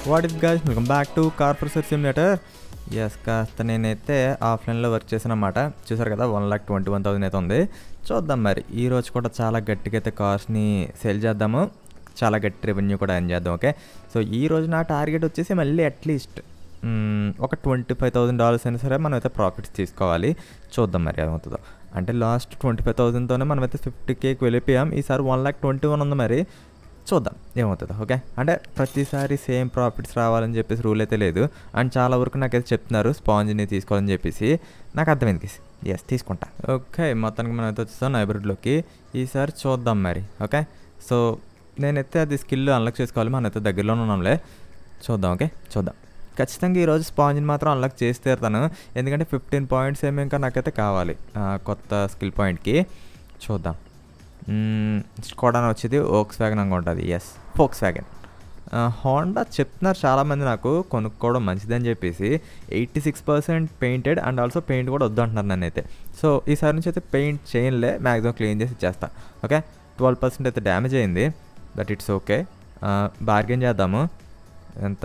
What is guys welcome back to car process simulator yes కాస్త నేనైతే ఆఫ్లైన్లో work చేశాను అనమాట చూసారు కదా one lakh twenty one thousand అయితే ఉంది చూద్దాం మరి ఈ రోజు కూడా చాలా గట్టిగా అయితే కార్స్ని సేల్ చేద్దాము చాలా గట్టి రెవెన్యూ కూడా ఎర్న్ చేద్దాం ఓకే సో ఈ రోజు నా టార్గెట్ వచ్చేసి మళ్ళీ అట్లీస్ట్ ఒక ట్వంటీ ఫైవ్ థౌసండ్ డాలర్స్ అయినా సరే మనం అయితే ప్రాఫిట్స్ తీసుకోవాలి చూద్దాం మరి ఏమవుతుందో అంటే లాస్ట్ ట్వంటీ ఫైవ్ థౌసండ్తోనే మనం అయితే ఫిఫ్టీ కేకి వెళ్ళిపోయాం ఈసారి వన్ లాక్ ట్వంటీ వన్ ఉంది మరి చూద్దాం ఏమవుతుందో ఓకే అంటే ప్రతిసారి సేమ్ ప్రాఫిట్స్ రావాలని చెప్పేసి రూల్ అయితే లేదు అండ్ చాలా వరకు నాకైతే చెప్తున్నారు స్పాంజ్ని తీసుకోవాలని చెప్పేసి నాకు అర్థమైంది ఎస్ తీసుకుంటా ఓకే మొత్తానికి మనం అయితే వచ్చేస్తాం హైబ్రిడ్లోకి ఈసారి చూద్దాం మరి ఓకే సో నేనైతే అది స్కిల్ అన్లాక్ చేసుకోవాలి మనైతే దగ్గరలోనే ఉన్నాంలే చూద్దాం ఓకే చూద్దాం ఖచ్చితంగా ఈరోజు స్పాంజ్ని మాత్రం అన్లాక్ చేసి తీరుతాను ఎందుకంటే ఫిఫ్టీన్ పాయింట్స్ ఏమి ఇంకా నాకైతే కావాలి ఆ, కొత్త స్కిల్ పాయింట్కి చూద్దాం స్కోడా అని వచ్చేది ఓక్స్ వ్యాగన్ అనుకుంటుంది ఎస్ ఫోక్స్ వ్యాగన్ హోండా చెప్తున్నారు చాలామంది నాకు కొనుక్కోవడం మంచిదని చెప్పేసి eighty six percent painted and also paint కూడా వద్దు అంటున్నారు నన్నైతే సో ఈసారి నుంచి అయితే పెయింట్ చేయలే మ్యాక్సిమం క్లీన్ చేసి ఇచ్చేస్తా ఓకే ట్వెల్వ్ పర్సెంట్ అయితే డ్యామేజ్ అయింది బట్ ఇట్స్ ఓకే బార్గెన్ చేద్దాము ఎంత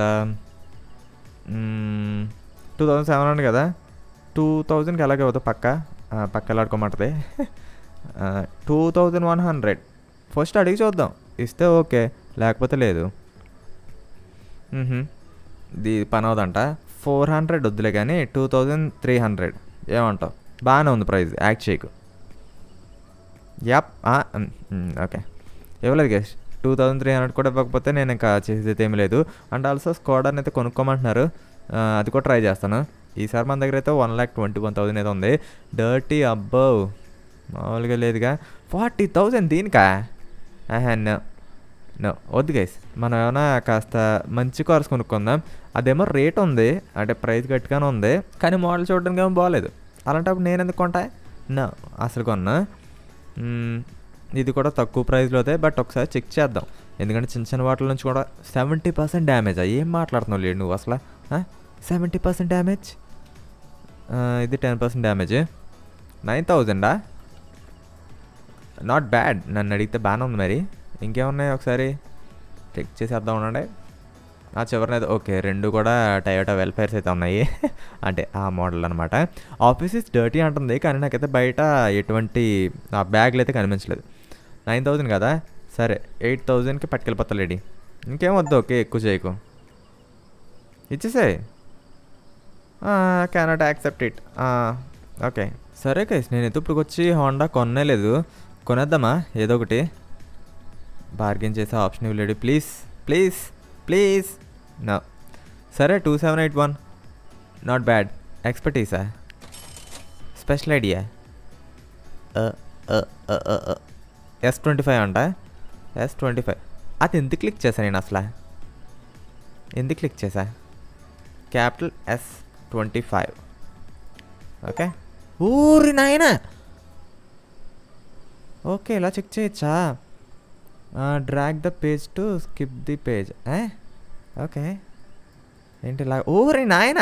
టూ థౌజండ్ సెవెన్ హండ్రెడ్ కదా టూ థౌజండ్కి ఎలాగే అవుతుంది పక్క ఆ, పక్క వెళ్ళాడుకోమంటుంది two thousand one hundred first అడిగి చూద్దాం ఇస్తే ఓకే లేకపోతే లేదు మ్హూ. ఇది పని అవుదంట ఫోర్ హండ్రెడ్ వద్దులే కానీ టూ థౌజండ్ త్రీ హండ్రెడ్ ఏమంటావు బాగానే ఉంది ప్రైస్ యాక్ట్ చేయకు యాప్ ఓకే ఇవ్వలేదు guess two thousand three hundred కూడా ఇవ్వకపోతే నేను ఇంకా చేసేది ఏమీ లేదు అండ్ ఆల్సో స్కోడాని అయితే కొనుక్కోమంటున్నారు ఆ, అది కూడా ట్రై చేస్తాను ఈసారి మన దగ్గర అయితే one lakh twenty one thousand అయితే ఉంది డర్టీ అబ్బో మామూలుగా లేదుగా ఫార్టీ థౌజండ్ దీనికా ఆహా నో నో వద్దు గైస్ మనం ఏమైనా కాస్త మంచి కార్స్ కొనుక్కుందాం అదేమో రేట్ ఉంది అంటే ప్రైస్ గట్టిగానే ఉంది కానీ మోడల్ చూడడానికి ఏమో బాగాలేదు అలాంటప్పుడు నేను ఎందుకు కొంటా నో అసలు కొన్నా మ్మ్, ఇది కూడా తక్కువ ప్రైస్లో అయితే బట్ ఒకసారి చెక్ చేద్దాం ఎందుకంటే చిన్న చిన్న వాటిల నుంచి కూడా సెవెంటీ పర్సెంట్ డ్యామేజ్ ఏం మాట్లాడుతున్నావు లేడు నువ్వు అసలు సెవెంటీ పర్సెంట్ డ్యామేజ్ ఇది టెన్ పర్సెంట్ డ్యామేజ్ నైన్ థౌజండా నాట్ బ్యాడ్ నన్ను అడిగితే బాగానే ఉంది మరి ఇంకేమున్నాయి ఒకసారి చెక్ చేసేద్దాం ఉండండి ఆ చివరిన అయితే ఓకే రెండు కూడా టయోటా వెల్ఫేర్స్ అయితే ఉన్నాయి అంటే ఆ మోడల్ అనమాట ఆఫీస్ ఇస్ డర్టీ అంటుంది కానీ నాకైతే బయట ఎటువంటి ఆ బ్యాగ్లు అయితే కనిపించలేదు నైన్ థౌజండ్ కదా సరే ఎయిట్ థౌజండ్కి పట్టుకెళ్ళిపోతా లేడీ ఇంకేం వద్దు ఓకే ఎక్కువ చేయకు ఇచ్చేసాయి కెనాట్ యాక్సెప్ట్ ఇట్ ఓకే సరే కైస్ నేను ఇప్పుడు వచ్చి హోండా కొనలేదు కొనేద్దామా ఏదో ఒకటి బార్గెన్ చేసే ఆప్షన్ ఇవ్వలేడు ప్లీజ్ ప్లీజ్ ప్లీజ్ నా సరే two seven eight one not bad ఎక్స్పర్టీసా special idea S twenty five అంట ఎస్ ట్వంటీ ఫైవ్ అది ఎందుకు క్లిక్ చేశా నేను అసలు ఎందుకు క్లిక్ చేశా capital S twenty five okay ఊరి నాయన ఓకే ఇలా చెక్ చేయొచ్చా drag the page to skip the page okay ఏంటి ఇలా ఊరి నాయన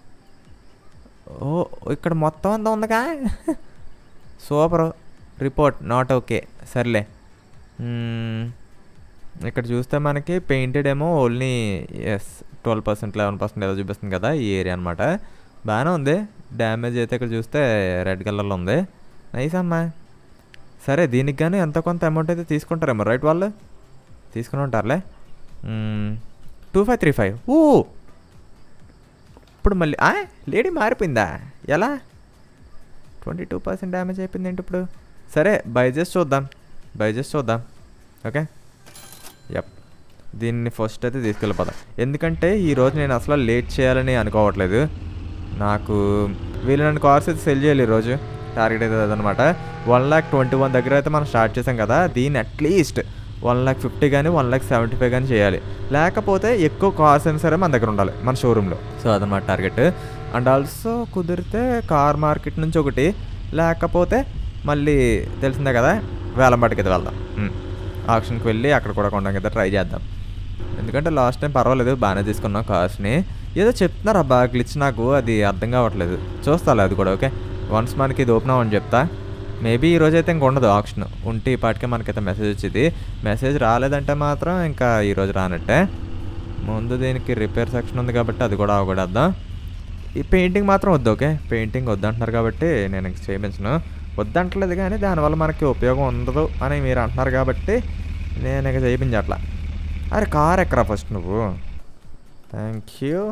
ఓ ఇక్కడ మొత్తం అంతా ఉందిగా సూపర్ రిపోర్ట్ నాట్ ఓకే సర్లే మ్మ్. ఇక్కడ చూస్తే మనకి పెయింటెడ్ ఏమో only yes twelve percent eleven percent ఏదో చూపిస్తుంది కదా ఈ ఏరియా అనమాట బాగానే ఉంది డ్యామేజ్ అయితే ఇక్కడ చూస్తే రెడ్ కలర్లో ఉంది నైస్ అమ్మా సరే దీనికి కానీ ఎంత కొంత అమౌంట్ అయితే తీసుకుంటారేమో రైట్ వాళ్ళు తీసుకుని ఉంటారులే టూ ఫైవ్ త్రీ ఫైవ్ ఊ ఇప్పుడు మళ్ళీ ఆ, లేడీ మారిపోయిందా ఎలా ట్వంటీ టూ పర్సెంట్ డ్యామేజ్ అయిపోయింది ఏంటి ఇప్పుడు సరే బై చేసి చూద్దాం బై చేసి చూద్దాం ఓకే యప్ దీన్ని ఫస్ట్ అయితే తీసుకెళ్ళిపోదాం ఎందుకంటే ఈరోజు నేను అసలు లేట్ చేయాలని అనుకోవట్లేదు నాకు వీళ్ళు నన్ను కార్స్ అయితే సెల్ చేయాలి ఈరోజు టార్గెట్ అయితే అదనమాట వన్ ల్యాక్ ట్వంటీ వన్ దగ్గర అయితే మనం స్టార్ట్ చేసాం కదా దీన్ని అట్లీస్ట్ వన్ ల్యాక్ ఫిఫ్టీ కానీ వన్ ల్యాక్ సెవెంటీ ఫైవ్ కానీ చేయాలి లేకపోతే ఎక్కువ కార్స్ అయినా సరే మన దగ్గర ఉండాలి మన షోరూంలో సో అదనమాట టార్గెట్ అండ్ ఆల్సో కుదిరితే కార్ మార్కెట్ నుంచి ఒకటి లేకపోతే మళ్ళీ తెలిసిందే కదా వేలంపాటికి అయితే వెళ్దాం ఆప్షన్కి వెళ్ళి అక్కడ కూడా కొనడానికి అయితే ట్రై చేద్దాం ఎందుకంటే లాస్ట్ టైం పర్వాలేదు బాగానే తీసుకున్నాం కార్స్ని ఏదో చెప్తున్నారు అబ్బా గ్లిచ్ నాకు అది అర్థం కావట్లేదు చూస్తాలే అది కూడా ఓకే వన్స్ మనకి ఇది ఓపెన్ అవ్వని చెప్తా మేబీ ఈ రోజు అయితే ఇంక ఉండదు ఆప్షన్ ఉంటే ఈ పాటికే మనకైతే మెసేజ్ వచ్చింది మెసేజ్ రాలేదంటే మాత్రం ఇంకా ఈ రోజు రానట్టే ముందు దీనికి రిపేర్ సెక్షన్ ఉంది కాబట్టి అది కూడా అవగొడేద్దాం ఈ పెయింటింగ్ మాత్రం వద్దు ఓకే పెయింటింగ్ వద్దంటున్నారు కాబట్టి నేను ఇంక చేయించను వద్దంటలేదు కానీ దానివల్ల మనకి ఉపయోగం ఉండదు అని మీరు అంటున్నారు కాబట్టి నేను ఇక చేయించట్లా అరే కార్ ఎక్కరా ఫస్ట్ నువ్వు థ్యాంక్ యూ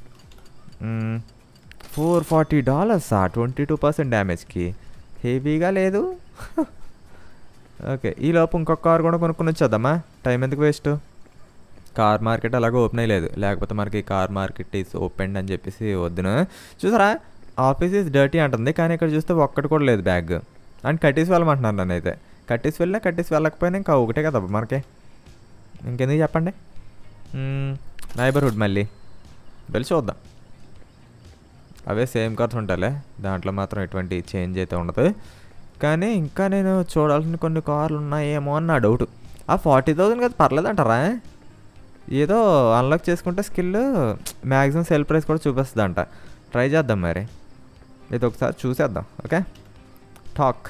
ఫోర్ ఫార్టీ డాలర్సా ట్వంటీ టూ పర్సెంట్ డ్యామేజ్కి హెవీగా లేదు ఓకే ఈ లోపు ఇంకొక కార్ కూడా కొనుక్కొని వచ్చేద్దామా టైం ఎందుకు వేస్ట్ కార్ మార్కెట్ అలాగే ఓపెన్ అయ్యలేదు లేకపోతే మనకి కార్ మార్కెట్ ఈస్ ఓపెన్ అని చెప్పేసి వద్దును చూసారా ఆఫీస్ ఈస్ డర్టీ అంటుంది కానీ ఇక్కడ చూస్తే ఒక్కటి కూడా లేదు బ్యాగ్ అండ్ కట్టేసి వెళ్ళమంటున్నాను నన్ను అయితే కట్టేసి వెళ్ళినా కట్టేసి వెళ్ళకపోయినా ఇంకా ఒకటే కదా మనకి ఇంకెందుకు చెప్పండి నైబర్హుడ్ మళ్ళీ వెళ్ళి చూద్దాం అవే సేమ్ కార్స్ ఉంటాయిలే దాంట్లో మాత్రం ఎటువంటి చేంజ్ అయితే ఉండదు కానీ ఇంకా నేను చూడాల్సిన కొన్ని కార్లు ఉన్నాయేమో అని నా డౌట్ ఆ ఫార్టీ థౌజండ్ కదా పర్లేదంటారా ఏదో అన్లాక్ చేసుకుంటే స్కిల్ మ్యాక్సిమం సెల్ ప్రైస్ కూడా చూపిస్తుంది అంట ట్రై చేద్దాం మరి ఇది ఒకసారి చూసేద్దాం okay talk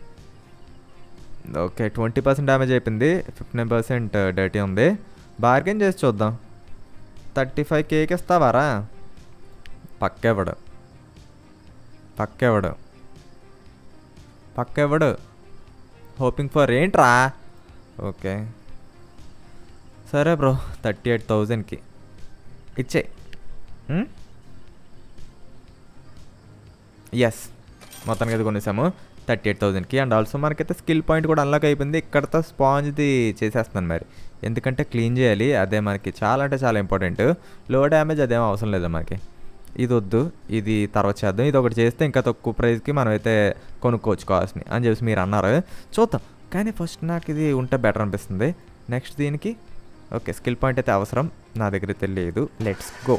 okay twenty percent damage అయిపోయింది ఫిఫ్టీన్ పర్సెంట్ డర్టీ ఉంది బార్గెన్ చేసి చూద్దాం థర్టీ ఫైవ్ కేక్ ఇస్తావారా పక్కెవడు పక్కెవడు పక్కెవడు హోపింగ్ ఫర్ ఏంట్రా ఓకే సరే బ్రో థర్టీ ఎయిట్ థౌజండ్కి ఇచ్చే ఎస్ మొత్తానికి అయితే కొనేసాము థర్టీ ఎయిట్ థౌజండ్కి అండ్ ఆల్సో మనకైతే స్కిల్ పాయింట్ కూడా అన్లాక్ అయిపోయింది ఇక్కడతో స్పాంజ్ది చేసేస్తున్నాను మరి ఎందుకంటే క్లీన్ చేయాలి అదే మనకి చాలా అంటే చాలా ఇంపార్టెంట్ లో డ్యామేజ్ అదేం అవసరం లేదు మనకి ఇది వద్దు ఇది తర్వాత చేద్దాం ఇది ఒకటి చేస్తే ఇంకా తక్కువ ప్రైస్కి మనం అయితే కొనుక్కోవచ్చు కాస్ట్ని అని చెప్పేసి మీరు అన్నారు చూద్దాం కానీ ఫస్ట్ నాకు ఇది ఉంటే బెటర్ అనిపిస్తుంది నెక్స్ట్ దీనికి ఓకే స్కిల్ పాయింట్ అయితే అవసరం నా దగ్గర అయితే లేదు లెట్స్ గో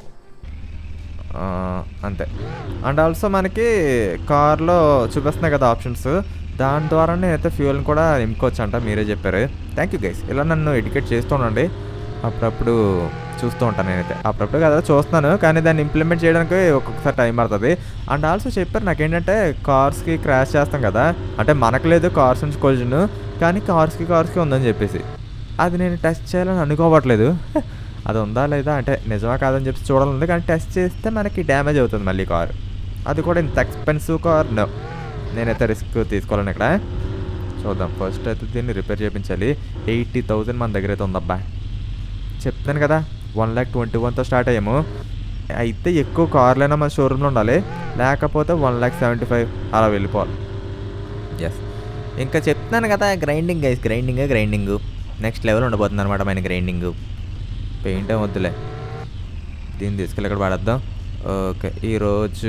అంతే అండ్ ఆల్సో మనకి కార్లో చూపిస్తున్నాయి కదా ఆప్షన్స్ దాని ద్వారా నేనైతే ఫ్యూయల్ని కూడా నింపుకోవచ్చు అంట మీరే చెప్పారు థ్యాంక్ యూ గైస్ ఇలా నన్ను ఎడ్యుకేట్ చేస్తూ ఉండండి అప్పుడప్పుడు చూస్తూ ఉంటాను నేనైతే అప్పుడప్పుడు కదా చూస్తున్నాను కానీ దాన్ని ఇంప్లిమెంట్ చేయడానికి ఒక్కొక్కసారి టైం పడుతుంది అండ్ ఆల్సో చెప్పారు నాకేంటంటే కార్స్కి క్రాష్ చేస్తాం కదా అంటే మనకు లేదు కార్స్ నుంచి కొలిజన్ కానీ కార్స్కి కార్స్కి ఉందని చెప్పేసి అది నేను టెస్ట్ చేయాలని అనుకోవట్లేదు అది ఉందా లేదా అంటే నిజమా కాదని చెప్పి చూడాలంది కానీ టెస్ట్ చేస్తే మనకి డ్యామేజ్ అవుతుంది మళ్ళీ కార్ అది కూడా ఇంత ఎక్స్పెన్సివ్ కార్ నో నేనైతే రిస్క్ తీసుకోవాలని ఇక్కడ చూద్దాం ఫస్ట్ అయితే దీన్ని రిపేర్ చేయించాలి ఎయిటీ థౌజండ్ మన దగ్గర అయితే ఉందబ్బా చెప్తాను కదా వన్ ల్యాక్ ట్వంటీ వన్తో స్టార్ట్ అయ్యాము అయితే ఎక్కువ కార్లైనా మన షోరూంలో ఉండాలి లేకపోతే వన్ ల్యాక్ సెవెంటీ ఫైవ్ అలా వెళ్ళిపోవాలి ఎస్ ఇంకా చెప్తున్నాను కదా grinding guys grinding grinding next level ఉండబోతుంది అనమాట మన గ్రైండింగ్ పెయింట్ ఏం వద్దులే దీన్ని తీసుకెళ్ళి ఇక్కడ పడేద్దాం ఓకే ఈరోజు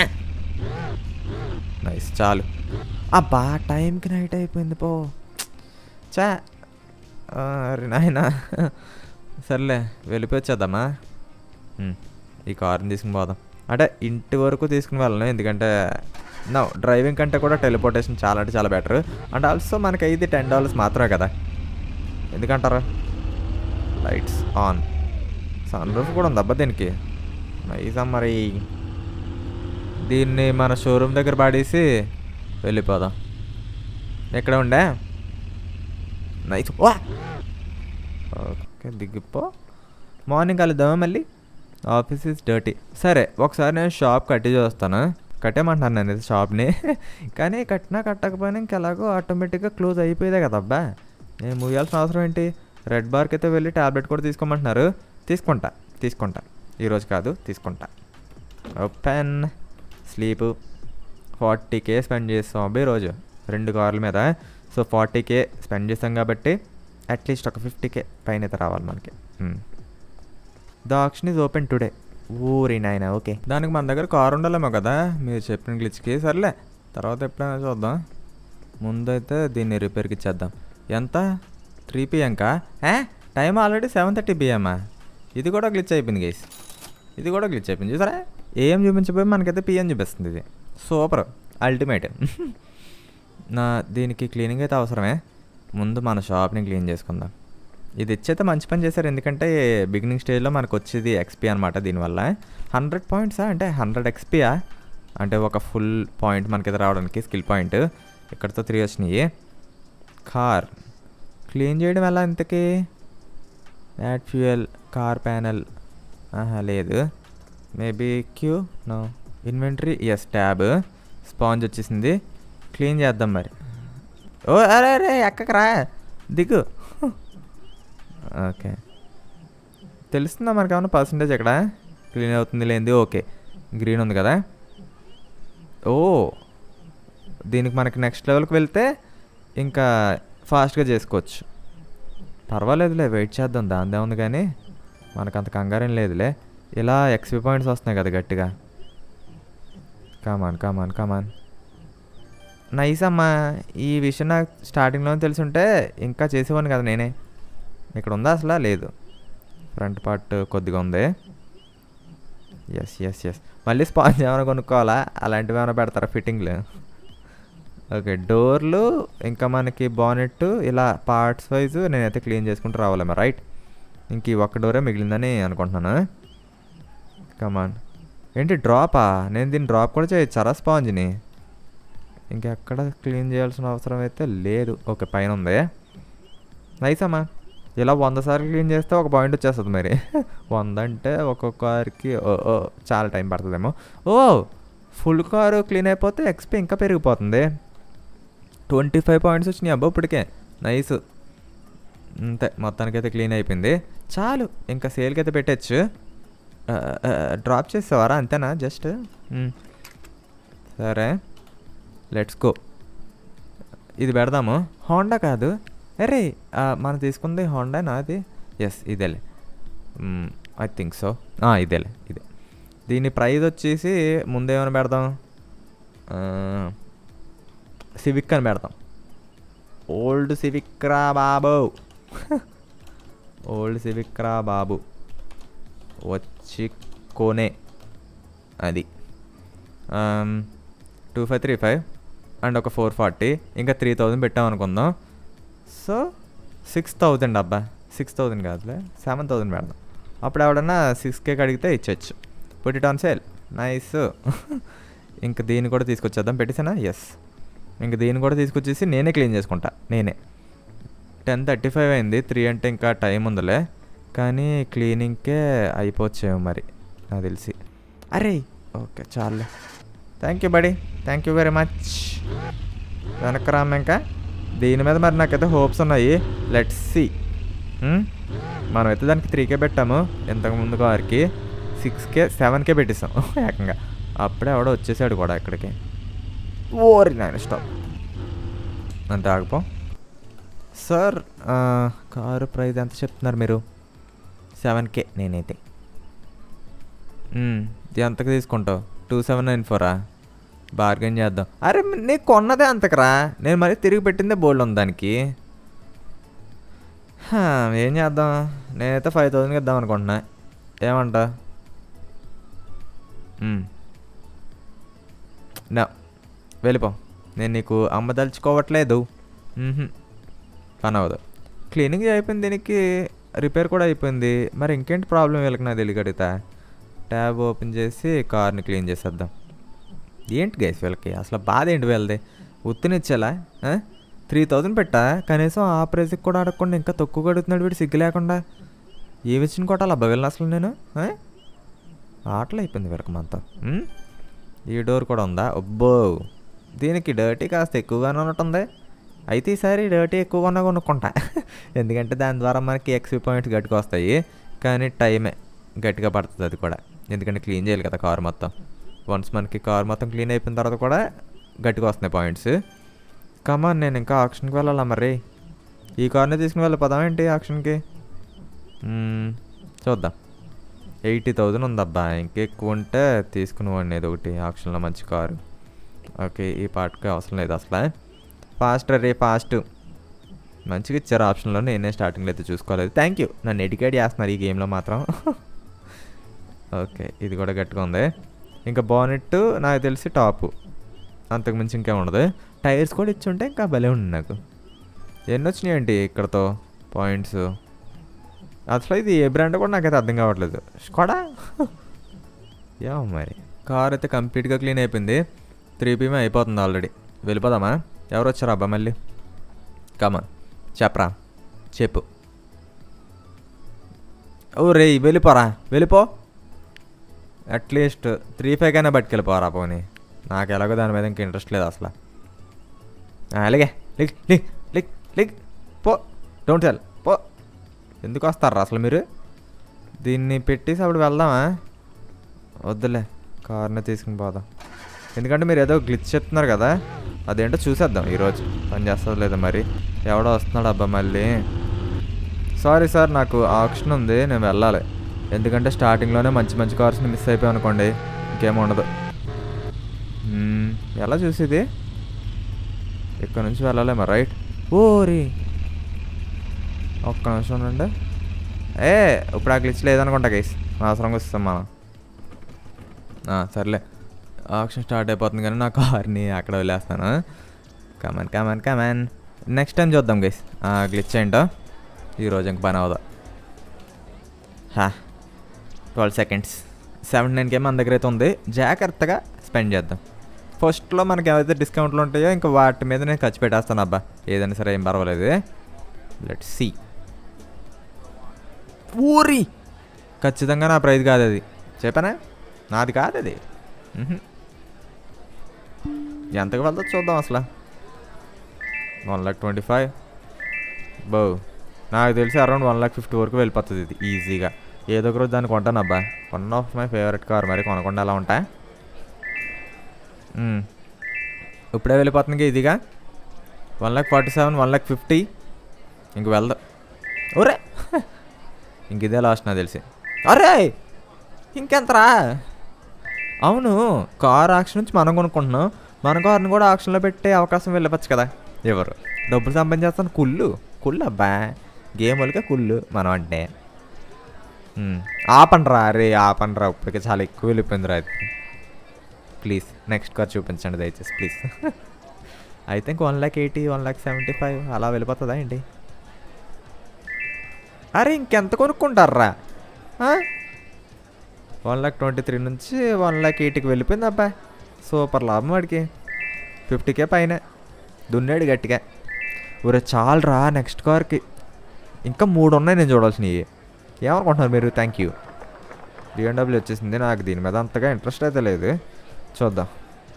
నైస్ చాలు అబ్బా టైంకి నైట్ అయిపోయింది పో చా అరే నాయనా సర్లే వెళ్ళిపోవచ్చేద్దామా ఉమ్, ఈ కార్ని తీసుకుని పోదాం అంటే ఇంటి వరకు తీసుకుని వెళ్ళను ఎందుకంటే నా డ్రైవింగ్ కంటే కూడా టెలిపోర్టేషన్ చాలా అంటే చాలా బెటర్ అండ్ ఆల్సో మనకి ఇది టెన్ డాలర్స్ మాత్రమే కదా ఎందుకంటారా లైట్స్ ఆన్ సన్ రూఫ్ కూడా ఉంది అబ్బా దీనికి నైసా మరి దీన్ని మన షోరూమ్ దగ్గర పాడేసి వెళ్ళిపోదాం ఎక్కడ ఉండే నైస్ వా ఓకే దిగిపో మార్నింగ్ కలుద్దామా మళ్ళీ ఆఫీస్ ఇస్ డర్టీ సరే ఒకసారి నేను షాప్ కట్టి చూస్తాను కట్టేమంటున్నాను నేను ఇది షాప్ని కానీ కట్టినా కట్టకపోయినా ఇంకెలాగో ఆటోమేటిక్గా క్లోజ్ అయిపోయేదే కదా అబ్బా నేను ముయ్యాల్సిన అవసరం ఏంటి రెడ్ బార్కి అయితే వెళ్ళి ట్యాబ్లెట్ కూడా తీసుకోమంటున్నారు తీసుకుంటా తీసుకుంటా ఈరోజు కాదు తీసుకుంటా ఓపెన్ స్లీపు ఫార్టీ కే స్పెండ్ చేస్తాం అబ్బాయి రోజు రెండు కార్ల మీద సో ఫార్టీ కే స్పెండ్ చేస్తాం కాబట్టి అట్లీస్ట్ ఒక ఫిఫ్టీ కే పైన అయితే రావాలి మనకి the option is open today ఊరి నాయన ఓకే దానికి మన దగ్గర కార్ ఉండాలేమో కదా మీరు చెప్పిన గ్లిచ్కి సర్లే తర్వాత ఎప్పుడైనా చూద్దాం ముందైతే దీన్ని రిపేర్కి ఇచ్చేద్దాం ఎంత త్రీ పిఎంకా ఏ టైం ఆల్రెడీ సెవెన్ థర్టీ పిఎమ్మా ఇది కూడా గ్లిచ్ అయిపోయింది గైస్ ఇది కూడా గ్లిచ్ అయిపోయింది చూసారా ఏం చూపించబోయి మనకైతే పిఎం చూపిస్తుంది ఇది సూపర్ అల్టిమేట్ నా దీనికి క్లీనింగ్ అయితే అవసరమే ముందు మన షాప్ని క్లీన్ చేసుకుందాం ఇది ఇచ్చైతే మంచి పని చేశారు ఎందుకంటే బిగినింగ్ స్టేజ్లో మనకు వచ్చేది ఎక్స్పీ అనమాట దీనివల్ల హండ్రెడ్ పాయింట్సా అంటే హండ్రెడ్ ఎక్స్పీయా అంటే ఒక ఫుల్ పాయింట్ మనకైతే రావడానికి స్కిల్ పాయింట్ ఇక్కడతో త్రీ వచ్చినాయి కార్ క్లీన్ చేయడం ఎలా ఇంతకీ యాడ్ ఫ్యూయల్ కార్ ప్యానెల్ ఆహా లేదు maybe queue no inventory yes tab sponge వచ్చేసింది క్లీన్ చేద్దాం మరి ఓ అరే అరే ఎక్కకరా దిగు ఓకే తెలుస్తుందా మనకి ఏమన్నా పర్సంటేజ్ ఎక్కడ క్లీన్ అవుతుంది లేనిది ఓకే గ్రీన్ ఉంది కదా ఓ దీనికి మనకి నెక్స్ట్ లెవెల్కి వెళ్తే ఇంకా ఫాస్ట్గా చేసుకోవచ్చు పర్వాలేదులే వెయిట్ చేద్దాం దానిదే ఉంది కానీ మనకు అంత కంగారేం లేదులే ఇలా ఎక్స్పీ పాయింట్స్ వస్తున్నాయి కదా గట్టిగా కామాన్ కామాన్ కామాన్ నైస్ అమ్మా ఈ విషయం నాకు స్టార్టింగ్లోనే తెలుసుంటే ఇంకా చేసేవాడిని కదా నేనే ఇక్కడ ఉందా అసలు లేదు ఫ్రంట్ పార్ట్ కొద్దిగా ఉంది ఎస్ ఎస్ ఎస్ మళ్ళీ స్పాంజ్ ఏమైనా కొనుక్కోవాలా అలాంటివి ఏమైనా పెడతారా ఫిట్టింగ్లు ఓకే డోర్లు ఇంకా మనకి బానెట్ ఇలా పార్ట్స్ వైజ్ నేనైతే క్లీన్ చేసుకుంటూ రావాలేమో రైట్ ఇంక ఈ ఒక్క డోరే మిగిలిందని అనుకుంటున్నాను కమాన్ ఏంటి డ్రాపా నేను దీన్ని డ్రాప్ కూడా చేయొచ్చారా స్పాంజ్ని ఇంకెక్కడ క్లీన్ చేయాల్సిన అవసరం అయితే లేదు ఓకే పైన ఉంది నైస్ అమ్మా ఇలా వంద సార్లు క్లీన్ చేస్తే ఒక పాయింట్ వచ్చేస్తుంది మరి వంద అంటే ఒక్కొక్కరికి ఓ ఓ చాలా టైం పడుతుందేమో ఓ ఫుల్ కారు క్లీన్ అయిపోతే ఎక్స్పీ ఇంకా పెరిగిపోతుంది ట్వంటీ ఫైవ్ పాయింట్స్ వచ్చినాయి అబ్బా ఇప్పటికే నైస్ అంతే మొత్తానికైతే క్లీన్ అయిపోయింది చాలు ఇంకా సేల్కి అయితే పెట్టచ్చు డ్రాప్ చేసేవారా అంతేనా జస్ట్ సరే లెట్స్ గో ఇది పెడదాము హోండా కాదు అరే మనం తీసుకుంది హోండానా అది ఎస్ ఇదేలే ఐ థింక్ సో ఇదేలే ఇదే దీని ప్రైస్ వచ్చేసి ముందేమైనా పెడదాం సివిక్ అని పెడతాం ఓల్డ్ సివిక్ రా బాబు ఓల్డ్ సివిక్ రా బాబు వచ్చి కోనే అది two five three five and ఒక ఫోర్ ఫార్టీ ఇంకా త్రీ థౌజండ్ పెట్టాం అనుకుందాం సో సిక్స్ థౌజండ్ అబ్బా సిక్స్ థౌజండ్ కాదులే సెవెన్ థౌజండ్ పెడదాం అప్పుడు ఎవడన్నా సిక్స్ కేక్ అడిగితే ఇచ్చచ్చు put it on sale nice ఇంక దీన్ని కూడా తీసుకొచ్చేద్దాం పెట్టేసానా ఎస్ ఇంక దీన్ని కూడా తీసుకొచ్చేసి నేనే క్లీన్ చేసుకుంటా నేనే టెన్ థర్టీ ఫైవ్ అయింది త్రీ అంటే ఇంకా టైం ఉందిలే కానీ క్లీనింగ్కే అయిపోవచ్చేమో మరి నాకు తెలిసి అరే ఓకే చాలే thank you buddy thank you very much వెనక్కి రామ్మ ఇంకా దీని మీద మరి నాకైతే హోప్స్ ఉన్నాయి లెట్స్ సి మనమైతే దానికి త్రీకే పెట్టాము ఇంతకు ముందు వారికి సిక్స్కే సెవెన్కే పెట్టిస్తాం ఏకంగా అప్పుడే ఎవడో వచ్చేసాడు కూడా ఇక్కడికి ఓరి నాయన స్టాప్ అంతే ఆగిపో సార్ కారు ప్రైస్ ఎంత చెప్తున్నారు మీరు సెవెన్ కే నేనైతే ఇది ఎంతకు తీసుకుంటావు టూ సెవెన్ నైన్ ఫోరా బార్గెన్ చేద్దాం అరే నీకు కొన్నదే అంతకరా నేను మరీ తిరిగి పెట్టిందే బోల్డ్ ఉంది దానికి ఏం చేద్దాం నేనైతే ఫైవ్ థౌజండ్కి ఇద్దాం అనుకుంటున్నా ఏమంటా నా వెళ్ళిపో నేను నీకు అమ్మదలుచుకోవట్లేదు పని అవ్వదు క్లీనింగ్ అయిపోయింది దీనికి రిపేర్ కూడా అయిపోయింది మరి ఇంకేంటి ప్రాబ్లం వీళ్ళకి నాకు తెలియగడుగుతా ట్యాబ్ ఓపెన్ చేసి కార్ని క్లీన్ చేసేద్దాం ఏంటి గైస్ వీళ్ళకి అసలు బాధ ఏంటి వీళ్ళది ఉత్తినిచ్చేలా త్రీ థౌజండ్ పెట్టా కనీసం ఆ ప్రైస్కి కూడా అడగకుండా ఇంకా తక్కువ కడుగుతున్నాడు వీడు సిగ్గు లేకుండా ఏ విషయం కొట్టాలి అబ్బా వీళ్ళని అసలు నేను ఆటలు అయిపోయింది వీళ్ళకి మొత్తం ఈ డోర్ కూడా ఉందా అబ్బో దీనికి డర్టీ కాస్త ఎక్కువగానే ఉన్నట్టుంది అయితే ఈసారి డర్టీ ఎక్కువగా కొనుక్కుంటా ఎందుకంటే దాని ద్వారా మనకి ఎక్స్పీ పాయింట్స్ గట్టిగా వస్తాయి కానీ టైమే గట్టిగా పడుతుంది అది కూడా ఎందుకంటే క్లీన్ చేయాలి కదా కార్ మొత్తం వన్స్ మనకి కార్ మొత్తం క్లీన్ అయిపోయిన తర్వాత కూడా గట్టిగా వస్తున్నాయి పాయింట్స్ కమాన్ నేను ఇంకా ఆప్షన్కి వెళ్ళాలా మరి ఈ కార్ని తీసుకుని వెళ్ళిపోదాం ఏంటి ఆప్షన్కి చూద్దాం ఎయిటీ థౌజండ్ ఉందబ్బా ఇంకెక్కువ ఉంటే తీసుకుని వాడిని ఏదో ఒకటి ఆప్షన్లో మంచి కారు ఓకే ఈ పార్ట్కి అవసరం లేదు అసలు ఫాస్ట్ రే ఫాస్ట్ మంచిగా ఇచ్చారు ఆప్షన్లో నేనే స్టార్టింగ్లో అయితే చూసుకోలేదు థ్యాంక్ యూ నన్ను ఎడ్యుకేట్ చేస్తున్నారు ఈ గేమ్లో మాత్రం ఓకే ఇది కూడా గట్టిగా ఉంది ఇంకా బానెట్ నాకు తెలిసి టాపు అంతకుమించి ఇంకేం ఉండదు టైర్స్ కూడా ఇచ్చి ఉంటే ఇంకా భలే ఉంది నాకు ఎన్ని వచ్చినాయండి ఇక్కడతో పాయింట్స్ అసలు ఇది ఏ బ్రాండ్ కూడా నాకైతే అర్థం కావట్లేదు స్కోడా యా మరి కార్ అయితే కంప్లీట్గా క్లీన్ అయిపోయింది త్రీ పీమే అయిపోతుంది ఆల్రెడీ వెళ్ళిపోదామా ఎవరు వచ్చారు అబ్బా మళ్ళీ కమా చెప్పరా చెప్పు ఓ రే వెళ్ళిపోరా వెళ్ళిపో అట్లీస్ట్ త్రీ ఫైవ్ కైనా పట్టుకెళ్ళిపోరా పోనీ నాకు ఎలాగో దాని మీద ఇంక ఇంట్రెస్ట్ లేదు అసలు ఆ, అలాగే లిక్ లిక్ లిక్ లిక్ పో డోంట్ సెల్ పో ఎందుకు వస్తారా అసలు మీరు దీన్ని పెట్టేసి అప్పుడు వెళ్దామా వద్దులే కార్ని తీసుకుని పోదాం ఎందుకంటే మీరు ఏదో గ్లిచ్ చెప్తున్నారు కదా అదేంటో చూసేద్దాం ఈరోజు పని చేస్తుంది లేదా మరి ఎవడో వస్తున్నాడు అబ్బా మళ్ళీ సారీ సార్ నాకు ఆప్షన్ ఉంది నేను వెళ్ళాలి ఎందుకంటే స్టార్టింగ్లోనే మంచి మంచి కార్స్ని మిస్ అయిపోయాం అనుకోండి ఇంకేం ఉండదు మ్మ్, ఎలా చూసేది ఇక్కడ నుంచి వెళ్ళాలేమో రైట్ ఓరి ఒక్క నిమిషం ఉండండి ఏ ఇప్పుడు ఆ గ్లిచ్ లేదనుకుంటా గైస్ అవసరంగా వస్తాం మనం ఆ, సర్లే ఆప్షన్ స్టార్ట్ అయిపోతుంది కానీ నా కార్ని అక్కడ వదిలేస్తాను come on come on come on next time చూద్దాం గైస్ గ్లిచ్ ఏంటో ఈరోజు ఇంక పని అవదా హా twelve seconds seventy nine came మన దగ్గర అయితే ఉంది జాగ్రత్తగా స్పెండ్ చేద్దాం ఫస్ట్లో మనకి ఏవైతే డిస్కౌంట్లు ఉంటాయో ఇంకా వాటి మీద నేను ఖర్చు పెట్టేస్తాను అబ్బా ఏదైనా సరే ఏం పర్వాలేదు లెట్ సి ఊరి ఖచ్చితంగా నా ప్రైజ్ కాదు అది చెప్పానా నాది కాదు అది మ్హూ. ఎంతకు వెళ్తా చూద్దాం అసలు వన్ లాక్ ట్వంటీ ఫైవ్ బో నాకు తెలిసి అరౌండ్ వన్ లాక్ ఫిఫ్టీ వరకు వెళ్ళిపోతుంది ఇది ఈజీగా ఏదో ఒక రోజు దాన్ని కొంటాను అబ్బా one of my favourite car మరి కొనకుండా అలా ఉంటా మ్మ్. ఇప్పుడే వెళ్ళిపోతుంది ఇదిగా one lakh forty seven one lakh fifty ఇంక వెళ్దా ఒరే ఇంక ఇదే లాస్ట్ నాకు తెలిసి అరే ఇంకెంతరా అవును కార్ ఆక్షన్ నుంచి మనం కొనుక్కుంటున్నాం మన కార్ని కూడా ఆక్షన్లో పెట్టే అవకాశం వెళ్ళవచ్చు కదా ఎవరు డబ్బులు సంపాదించేస్తాను కుళ్ళు కుళ్ళు అబ్బా గేమ్ వాళ్ళకే కుళ్ళు మనం అంటే ఉమ్, ఆపండ్రా అరే ఆపండ్రా ఇప్పటికే చాలా ఎక్కువ వెళ్ళిపోయిందిరా అది ప్లీజ్ నెక్స్ట్ కార్ చూపించండి దయచేసి please I think one lakh eighty one lakh seventy five అలా వెళ్ళిపోతుందా ఏంటి అరే ఇంకెంత కొనుక్కుంటారా వన్ ల్యాక్ ట్వంటీ త్రీ నుంచి వన్ ల్యాక్ ఎయిటీకి వెళ్ళిపోయింది అబ్బాయి సూపర్ లాభం వాడికి ఫిఫ్టీకే పైన దున్నాడు గట్టిగా ఊరే చాలరా నెక్స్ట్ కార్కి ఇంకా మూడు ఉన్నాయి నేను చూడాల్సినవి ఏమనుకుంటున్నారు మీరు థ్యాంక్ యూ బిఎండబ్ల్యూ వచ్చేసింది నాకు దీని మీద అంతగా ఇంట్రెస్ట్ అయితే లేదు చూద్దాం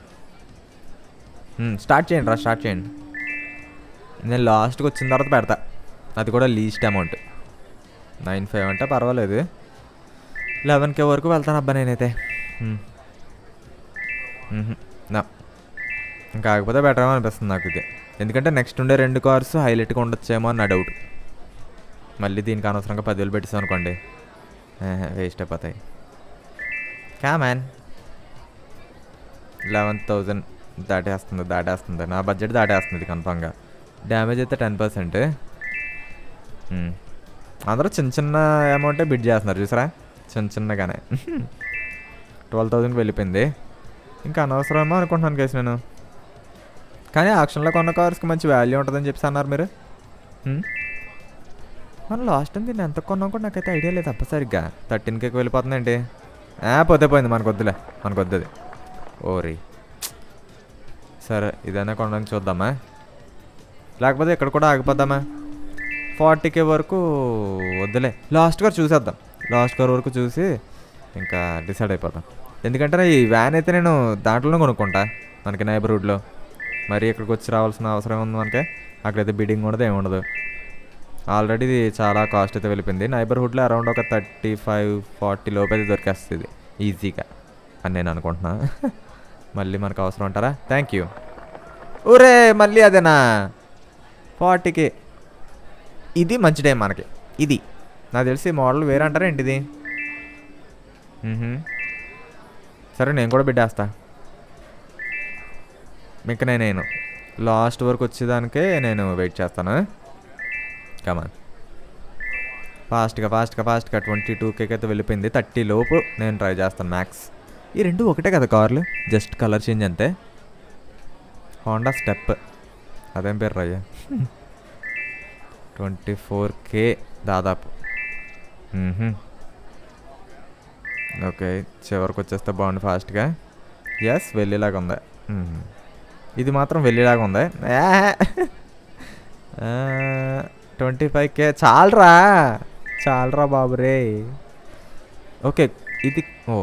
స్టార్ట్ చేయండి రా స్టార్ట్ చేయండి నేను లాస్ట్కి వచ్చిన తర్వాత పెడతా అది కూడా లీస్ట్ అమౌంట్ నైన్ ఫైవ్ అంటే పర్వాలేదు లెవెన్ కే వరకు వెళ్తాను అబ్బా నేనైతే మ్మ్. మ్మ్హ్. నా ఇంకా కాకపోతే బెటర్ అనిపిస్తుంది నాకు ఇది ఎందుకంటే నెక్స్ట్ ఉండే రెండు కార్స్ హైలైట్గా ఉండొచ్చేమో అని నా డౌట్ మళ్ళీ దీనికి అనవసరంగా పదివేలు పెట్టేసాం అనుకోండి వేస్ట్ అయిపోతాయి కా మ్యాన్ లెవెన్ థౌజండ్ దాటేస్తుంది దాటేస్తుంది నా బడ్జెట్ దాటేస్తుంది కన్ఫామ్గా డ్యామేజ్ అయితే టెన్ పర్సెంట్ అందరూ చిన్న చిన్న అమౌంటే బిడ్ చేస్తున్నారు చూసారా చిన్న చిన్నగానే ట్వెల్వ్ థౌజండ్కి వెళ్ళిపోయింది ఇంకా అనవసరమేమో అనుకుంటున్నాను కేసు నేను కానీ ఆక్షన్లో కొన్న కార్స్కి మంచి వాల్యూ ఉంటుందని చెప్పి అన్నారు మీరు హ్మ్? మనం లాస్ట్ టైం దీన్ని ఎంత కొన్నాం కూడా నాకైతే ఐడియా లేదు అప్ప సరిగ్గా థర్టీన్ కేకి వెళ్ళిపోతుందేంటి ఆ, పోతే పోయింది మనకు వద్దులే మనకు వద్దు ఓరి సరే ఇదైనా కొనడానికి చూద్దామా లేకపోతే ఇక్కడ కూడా ఆగిపోద్దామా ఫార్టీ కే వరకు వద్దులే లాస్ట్ కార్ చూసేద్దాం లాస్ట్ కార్ వరకు చూసి ఇంకా డిసైడ్ అయిపోతాం ఎందుకంటే ఈ వ్యాన్ అయితే నేను దాంట్లోనే కొనుక్కుంటా మనకి నైబర్హుడ్లో మరి ఇక్కడికి వచ్చి రావాల్సిన అవసరం ఉంది మనకి అక్కడైతే బిడ్డింగ్ ఉండదు ఏమి ఉండదు ఆల్రెడీ ఇది చాలా కాస్ట్ అయితే వెళ్ళిపోయింది నైబర్హుడ్లో అరౌండ్ ఒక థర్టీ ఫైవ్ ఫార్టీ లోపు అయితే దొరికేస్తుంది ఈజీగా అని నేను అనుకుంటున్నా మళ్ళీ మనకు అవసరం అంటారా థ్యాంక్ యూ ఊరే మళ్ళీ అదేనా ఫార్టీకి ఇది మంచి టైం మనకి ఇది నాకు తెలిసి మోడల్ వేరే అంటారా ఏంటి ఇది మ్మ్హ. సరే నేను కూడా బిడ్డేస్తా మీకు నేను నేను లాస్ట్ వరకు వచ్చేదానికే నేను వెయిట్ చేస్తాను కమాన్ ఫాస్ట్గా ఫాస్ట్గా ఫాస్ట్గా ట్వంటీ టూ కేక్ అయితే వెళ్ళిపోయింది థర్టీ లోపు నేను ట్రై చేస్తాను మ్యాక్స్ ఈ రెండు ఒకటే కదా కార్లు జస్ట్ కలర్ చేంజ్ అంతే హోండా స్టెప్ అదేం పేరు రయ్య ట్వంటీ ఫోర్ కే దాదాపు మ్మ్హ. ఓకే చివరికి వచ్చేస్తే బాగుంది ఫాస్ట్గా ఎస్ వెళ్ళేలాగా ఉంది మ్మ్. ఇది మాత్రం వెళ్ళేలాగా ఉంది ట్వంటీ ఫైవ్ కే చాలరా చాలరా బాబు రే ఓకే ఇది ఓ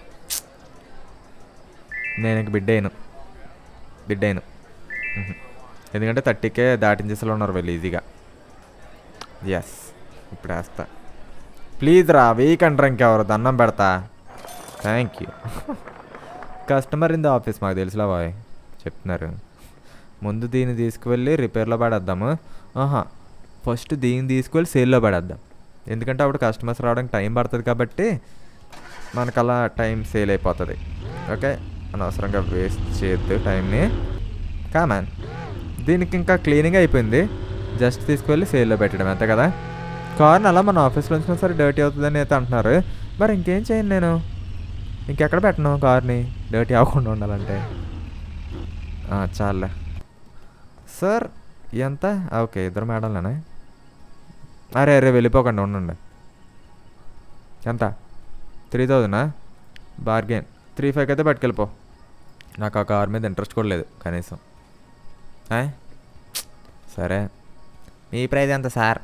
నేను ఇంక బిడ్ అయిను బిడ్ అయిను మ్హూ. ఎందుకంటే థర్టీకే దాటించేసేలా ఉన్నారు వీళ్ళు ఈజీగా ఎస్ ఇప్పుడు వేస్తా ప్లీజ్ రా వీక్ అంటారు ఇంకెవరు దండం పెడతా thank you customer in the office మాకు తెలుసులా బాయ్ చెప్తున్నారు ముందు దీన్ని తీసుకువెళ్ళి రిపేర్లో పడేద్దాము ఆహా ఫస్ట్ దీన్ని తీసుకువెళ్ళి సేల్లో పడేద్దాం ఎందుకంటే అప్పుడు కస్టమర్స్ రావడానికి టైం పడుతుంది కాబట్టి మనకు అలా టైం సేల్ అయిపోతుంది ఓకే అనవసరంగా వేస్ట్ చేయొద్దు టైంని కామాన్ దీనికి ఇంకా క్లీనింగ్ అయిపోయింది జస్ట్ తీసుకువెళ్ళి సేల్లో పెట్టడం అంతే కదా కార్ని అలా మన ఆఫీస్లో ఉంచినా సరే డర్టీ అవుతుందని అయితే అంటున్నారు మరి ఇంకేం చేయను నేను ఇంకెక్కడ పెట్టను కార్ని డర్టీ అవ్వకుండా ఉండాలంటే ఆ, చాలే సార్ ఎంత ఓకే ఇద్దరు మేడంలేనా అరే అరే వెళ్ళిపోకండి ఉండండి ఎంత త్రీ థౌజండా బార్గెన్ త్రీ ఫైవ్కి అయితే పట్టుకెళ్ళిపో నాకు ఆ కార్ మీద ఇంట్రెస్ట్ కూడా లేదు కనీసం ఆ? సరే మీ ప్రైజ్ ఎంత సార్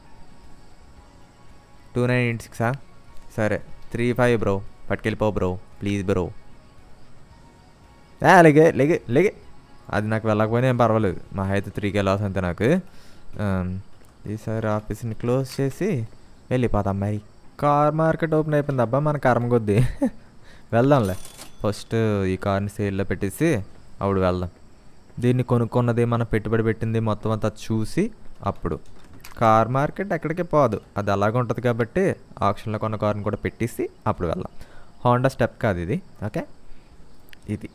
టూ నైన్ ఎయిట్ సిక్సా సరే త్రీ ఫైవ్ బ్రో పట్టుకెళ్ళిపో బ్రో ప్లీజ్ బ్రో లేగే లేగే లేగే అది నాకు వెళ్ళకపోయినా ఏం పర్వాలేదు మా అయితే త్రీకే లాస్ అంతే నాకు ఆమ్, ఈసారి ఆఫీస్ని క్లోజ్ చేసి వెళ్ళిపోతాం మరి కార్ మార్కెట్ ఓపెన్ అయిపోయింది అబ్బా మన కర్మ కొద్దీ వెళ్దాంలే ఫస్ట్ ఈ కార్ని సేల్లో పెట్టేసి అప్పుడు వెళ్దాం దీన్ని కొనుక్కున్నది మనం పెట్టుబడి పెట్టింది మొత్తం అంతా చూసి అప్పుడు కార్ మార్కెట్ ఎక్కడికి పోదు అది అలాగే ఉంటుంది కాబట్టి ఆప్షన్లో కొన్న కార్ని కూడా పెట్టేసి అప్పుడు వెళ్దాం హోండా స్టెప్ కాదు ఇది ఓకే ఇది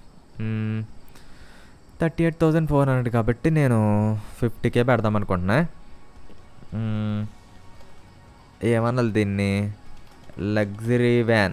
thirty eight thousand four hundred కాబట్టి నేను ఫిఫ్టీకే పెడదాం అనుకుంటున్నా మ్మ్. ఏమనాలి దీన్ని లగ్జరీ వ్యాన్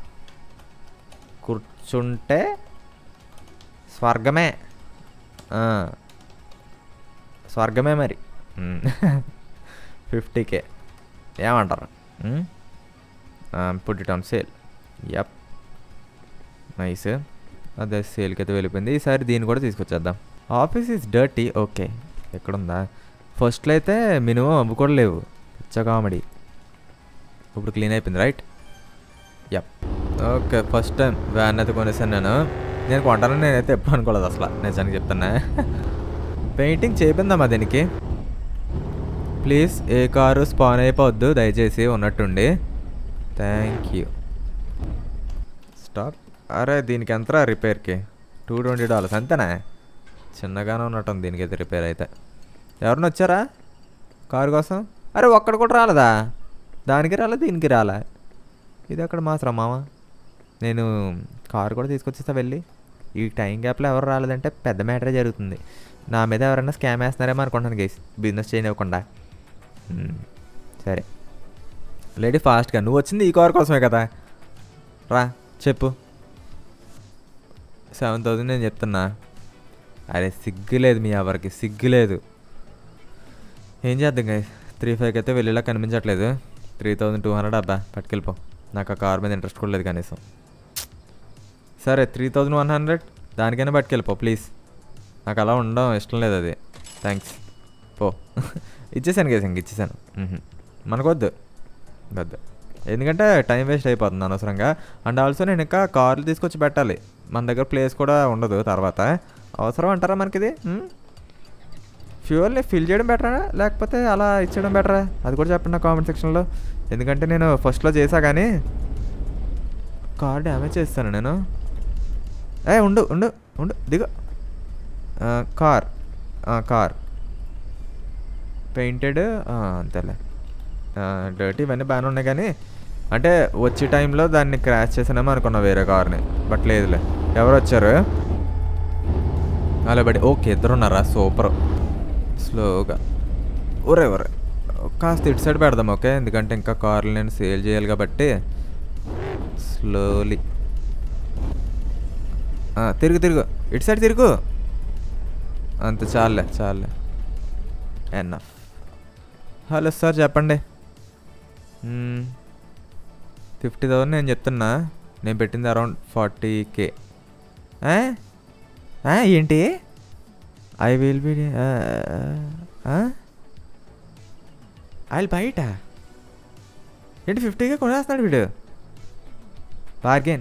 కూర్చుంటే స్వర్గమే ఆ. స్వర్గమే మరి ఫిఫ్టీకే ఏమంటారు put it on sale yup nice అదే సేల్కి అయితే వెళ్ళిపోయింది ఈసారి దీన్ని కూడా తీసుకొచ్చేద్దాం ఆఫీస్ ఈజ్ డర్టీ ఓకే ఎక్కడుందా ఫస్ట్లో అయితే మినిమం అవి కూడా లేవు పిచ్చ కామెడీ ఇప్పుడు క్లీన్ అయిపోయింది right yup okay first time van అయితే కొనేసాను నేను నేను కొంటానని నేనైతే ఎప్పుడు అనుకోలేదు అసలు నిజానికి చెప్తున్నా పెయింటింగ్ చేయిందామా దీనికి ప్లీజ్ ఏ కారు స్పాన్ అయిపోవద్దు దయచేసి ఉన్నట్టుండి థ్యాంక్ యూ స్టాప్ అరే దీనికి ఎంతరా రిపేర్కి టూ ట్వంటీ డాలర్స్ అంతేనా చిన్నగానే ఉన్నట్టుంది దీనికి అయితే రిపేర్ అయితే ఎవరిని వచ్చారా కారు కోసం అరే ఒక్కడు కూడా రాలేదా దానికి రాలే దీనికి రాలే ఇది అక్కడ మాత్రం మామ నేను కారు కూడా తీసుకొచ్చేస్తా వెళ్ళి ఈ టైం గ్యాప్లో ఎవరు రాలేదంటే పెద్ద మ్యాటరే జరుగుతుంది నా మీద ఎవరైనా స్కామ్ వేస్తున్నారేమో అనుకుంటున్నాను గైస్ బిజినెస్ చేయనివ్వకుండా మ్మ్. సరే లేడీ ఫాస్ట్గా నువ్వు వచ్చింది ఈ కార్ కోసమే కదా రా చెప్పు సెవెన్ థౌజండ్ నేను చెప్తున్నా అరే సిగ్గు లేదు మీ ఎవరికి సిగ్గు లేదు ఏం చేద్దాం గైస్ త్రీ ఫైవ్కి అయితే వెళ్ళేలా కనిపించట్లేదు త్రీ థౌజండ్ టూ హండ్రెడ్ అబ్బా పట్టుకెళ్ళిపో నాకు ఆ కార్ మీద ఇంట్రెస్ట్ కూడా లేదు కనీసం సరే త్రీ థౌజండ్ వన్ హండ్రెడ్ దానికైనా పట్టుకెళ్ళిపో ప్లీజ్ నాకు అలా ఉండడం ఇష్టం లేదు అది థ్యాంక్స్ పో ఇచ్చేసాను కేసు ఇంక ఇచ్చేసాను మ్హూ. మనకొద్దు వద్దు ఎందుకంటే టైం వేస్ట్ అయిపోతుంది అనవసరంగా అండ్ ఆల్సో నేను ఇంకా కార్లు తీసుకొచ్చి పెట్టాలి మన దగ్గర ప్లేస్ కూడా ఉండదు తర్వాత అవసరం అంటారా మనకి ఇది ఫ్యూయల్ని ఫిల్ చేయడం బెటరా లేకపోతే అలా ఇచ్చేయడం బెటరా అది కూడా చెప్పండి నా కామెంట్ సెక్షన్లో ఎందుకంటే నేను ఫస్ట్లో చేసా కానీ కార్ డ్యామేజ్ చేస్తాను నేను ఏ ఉండు ఉండు ఉండు దిగు ఆ, కార్ ఆ, కార్ పెయింటెడ్ అంతేలే డర్టీ ఇవన్నీ బాగానే ఉన్నాయి కానీ అంటే వచ్చే టైంలో దాన్ని క్రాష్ చేసానేమో అనుకున్నా వేరే కార్ని బట్ లేదులే ఎవరు వచ్చారు అలా బడి ఓకే ఇద్దరు ఉన్నారా సూపర్ స్లోగా ఒరే ఒరే కాస్త ఇటు సైడ్ పెడదాం ఓకే ఎందుకంటే ఇంకా కార్లు నేను సేల్ చేయాలి కాబట్టి స్లోలీ తిరుగు తిరుగు ఇటు సైడ్ తిరుగు అంత చాలే చాలే ఎన్నఫ్ హలో సార్ చెప్పండి ఫిఫ్టీ థౌసండ్ నేను చెప్తున్నా నేను పెట్టింది అరౌండ్ ఫార్టీ కే ఏంటి ఐ విల్ బి ఐ బయట ఏంటి ఫిఫ్టీకే కొనేస్తున్నాడు వీడు bargain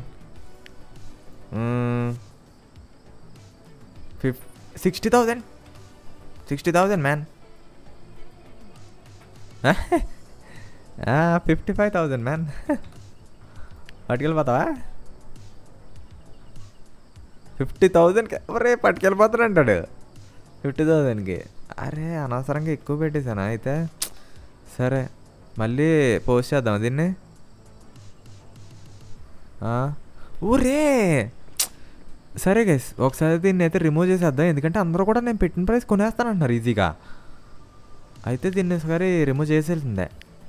fif sixty thousand sixty thousand man fifty five thousand man పట్టుకెళ్ళిపోతావా ఫిఫ్టీ థౌజండ్కి ఎవరే పట్టుకెళ్ళిపోతాడు అంటాడు ఫిఫ్టీ థౌజండ్కి అరే అనవసరంగా ఎక్కువ పెట్టేశాను అయితే సరే మళ్ళీ పోస్ట్ చేద్దాం దీన్ని ఆ, ఊరే సరే గైస్ ఒకసారి దీన్ని అయితే రిమూవ్ చేసేద్దాం ఎందుకంటే అందరూ కూడా నేను పెట్టిన ప్రైస్ కొనేస్తానంటున్నారు ఈజీగా అయితే దీన్ని ఒకసారి రిమూవ్ చేసేసిందే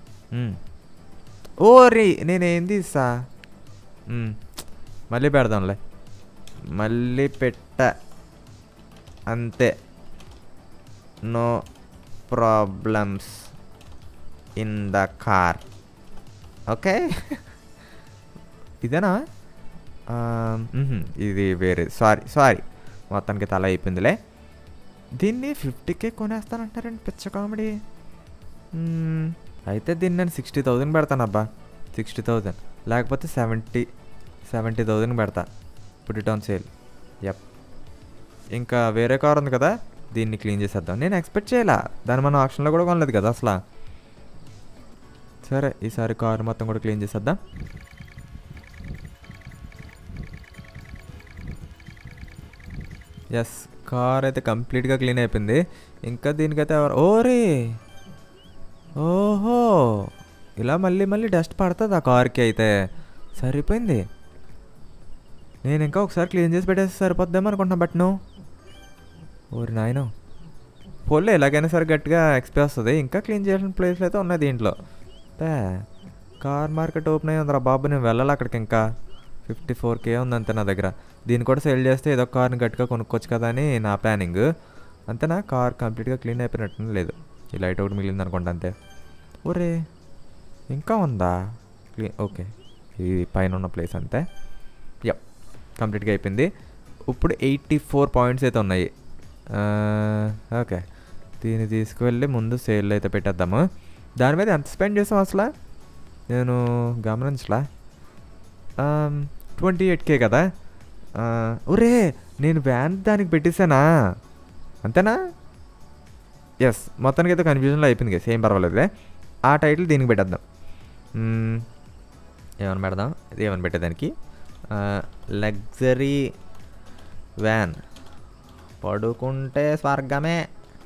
ఓ రే నేనేం తీసా ఉమ్, మళ్ళీ పెడదాంలే మళ్ళీ పెట్ట అంతే no problems in the car okay ఇదేనా ఆ, మ్హూ, ఇది వేరే సారీ సారీ మొత్తానికి తల అయిపోయిందిలే దీన్ని ఫిఫ్టీకే కొనేస్తానంటారండి పిచ్చ కామెడీ మ్మ్, అయితే దీన్ని నేను సిక్స్టీ థౌజండ్ పెడతాను అబ్బా సిక్స్టీ థౌజండ్ లేకపోతే సెవెంటీ సెవెంటీ థౌజండ్ పెడతా put it on sale yup ఇంకా వేరే కార్ ఉంది కదా దీన్ని క్లీన్ చేసేద్దాం నేను ఎక్స్పెక్ట్ చేయాలా దాన్ని మనం ఆప్షన్లో కూడా కొనలేదు కదా అసలు సరే ఈసారి కార్ మొత్తం కూడా క్లీన్ చేసేద్దాం ఎస్ కార్ అయితే కంప్లీట్గా క్లీన్ అయిపోయింది ఇంకా దీనికైతే ఎవరు ఓరే ఓహో ఇలా మళ్ళీ మళ్ళీ డస్ట్ పడుతుంది ఆ కార్కి అయితే సరిపోయింది నేను ఇంకా ఒకసారి క్లీన్ చేసి పెట్టేస్తే సరిపోద్దాం అనుకుంటున్నా బట్ నువ్వు ఓరి నాయన పోలే ఎలాగైనా సరే గట్టిగా ఎక్స్పీ వస్తుంది ఇంకా క్లీన్ చేయాల్సిన ప్లేస్లు అయితే ఉన్నాయి దీంట్లో టే, కార్ మార్కెట్ ఓపెన్ అయ్యి ఉందిరా బాబు నేను వెళ్ళాలి అక్కడికి ఇంకా ఫిఫ్టీ ఫోర్ కే ఉంది అంతే నా దగ్గర దీన్ని కూడా సేల్ చేస్తే ఏదో కార్ని గట్టిగా కొనుక్కోవచ్చు కదా అని నా ప్లానింగ్ అంతేనా కార్ కంప్లీట్గా క్లీన్ అయిపోయినట్టు లేదు ఈ లైట్ ఒకటి మిగిలింది అనుకుంటా అంతే ఒరే ఇంకా ఉందా క్లీన్ ఓకే ఇది పైన ఉన్న ప్లేస్ అంతే యప్ కంప్లీట్గా అయిపోయింది ఇప్పుడు ఎయిటీ ఫోర్ పాయింట్స్ అయితే ఉన్నాయి ఆ, ఓకే దీన్ని తీసుకువెళ్ళి ముందు సేల్ అయితే పెట్టేద్దాము దాని మీద ఎంత స్పెండ్ చేసాం అసలు నేను గమనించలా ట్వంటీ ఎయిట్ కే కదా ఆ, ఒరే నేను వ్యాన్ దానికి పెట్టేశానా అంతేనా ఎస్ మొత్తానికి అయితే కన్ఫ్యూజన్లో అయిపోయింది కదా సేమ్ పర్వాలేదులే ఆ టైటిల్ దీనికి పెట్టేద్దాం మ్మ్, ఏమని పెడదాం ఇది ఏమని పెట్టేదానికి లగ్జరీ వ్యాన్ పడుకుంటే స్వర్గమే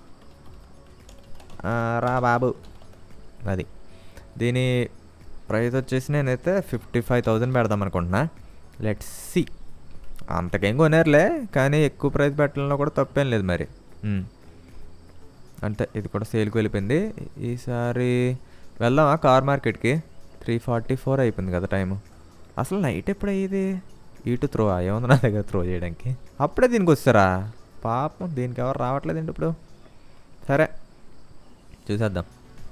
ఆ, రా బాబు అది దీని ప్రైస్ వచ్చేసి నేనైతే ఫిఫ్టీ ఫైవ్ థౌజండ్ పెడదాం అనుకుంటున్నా లెట్స్ సి అంతకేం కొనేరులే కానీ ఎక్కువ ప్రైస్ పెట్టడంలో కూడా తప్పేం లేదు మరి మ్మ్. అంతే ఇది కూడా సేల్కి వెళ్ళిపోయింది ఈసారి వెళ్దామా కార్ మార్కెట్కి త్రీ ఫార్టీ ఫోర్ అయిపోయింది కదా టైము అసలు నైట్ ఎప్పుడు అయ్యేది ఇటు త్రో ఏముంది నా దగ్గర త్రో చేయడానికి అప్పుడే దీనికి వస్తారా పాపం దీనికి ఎవరు రావట్లేదండి ఇప్పుడు సరే చూసేద్దాం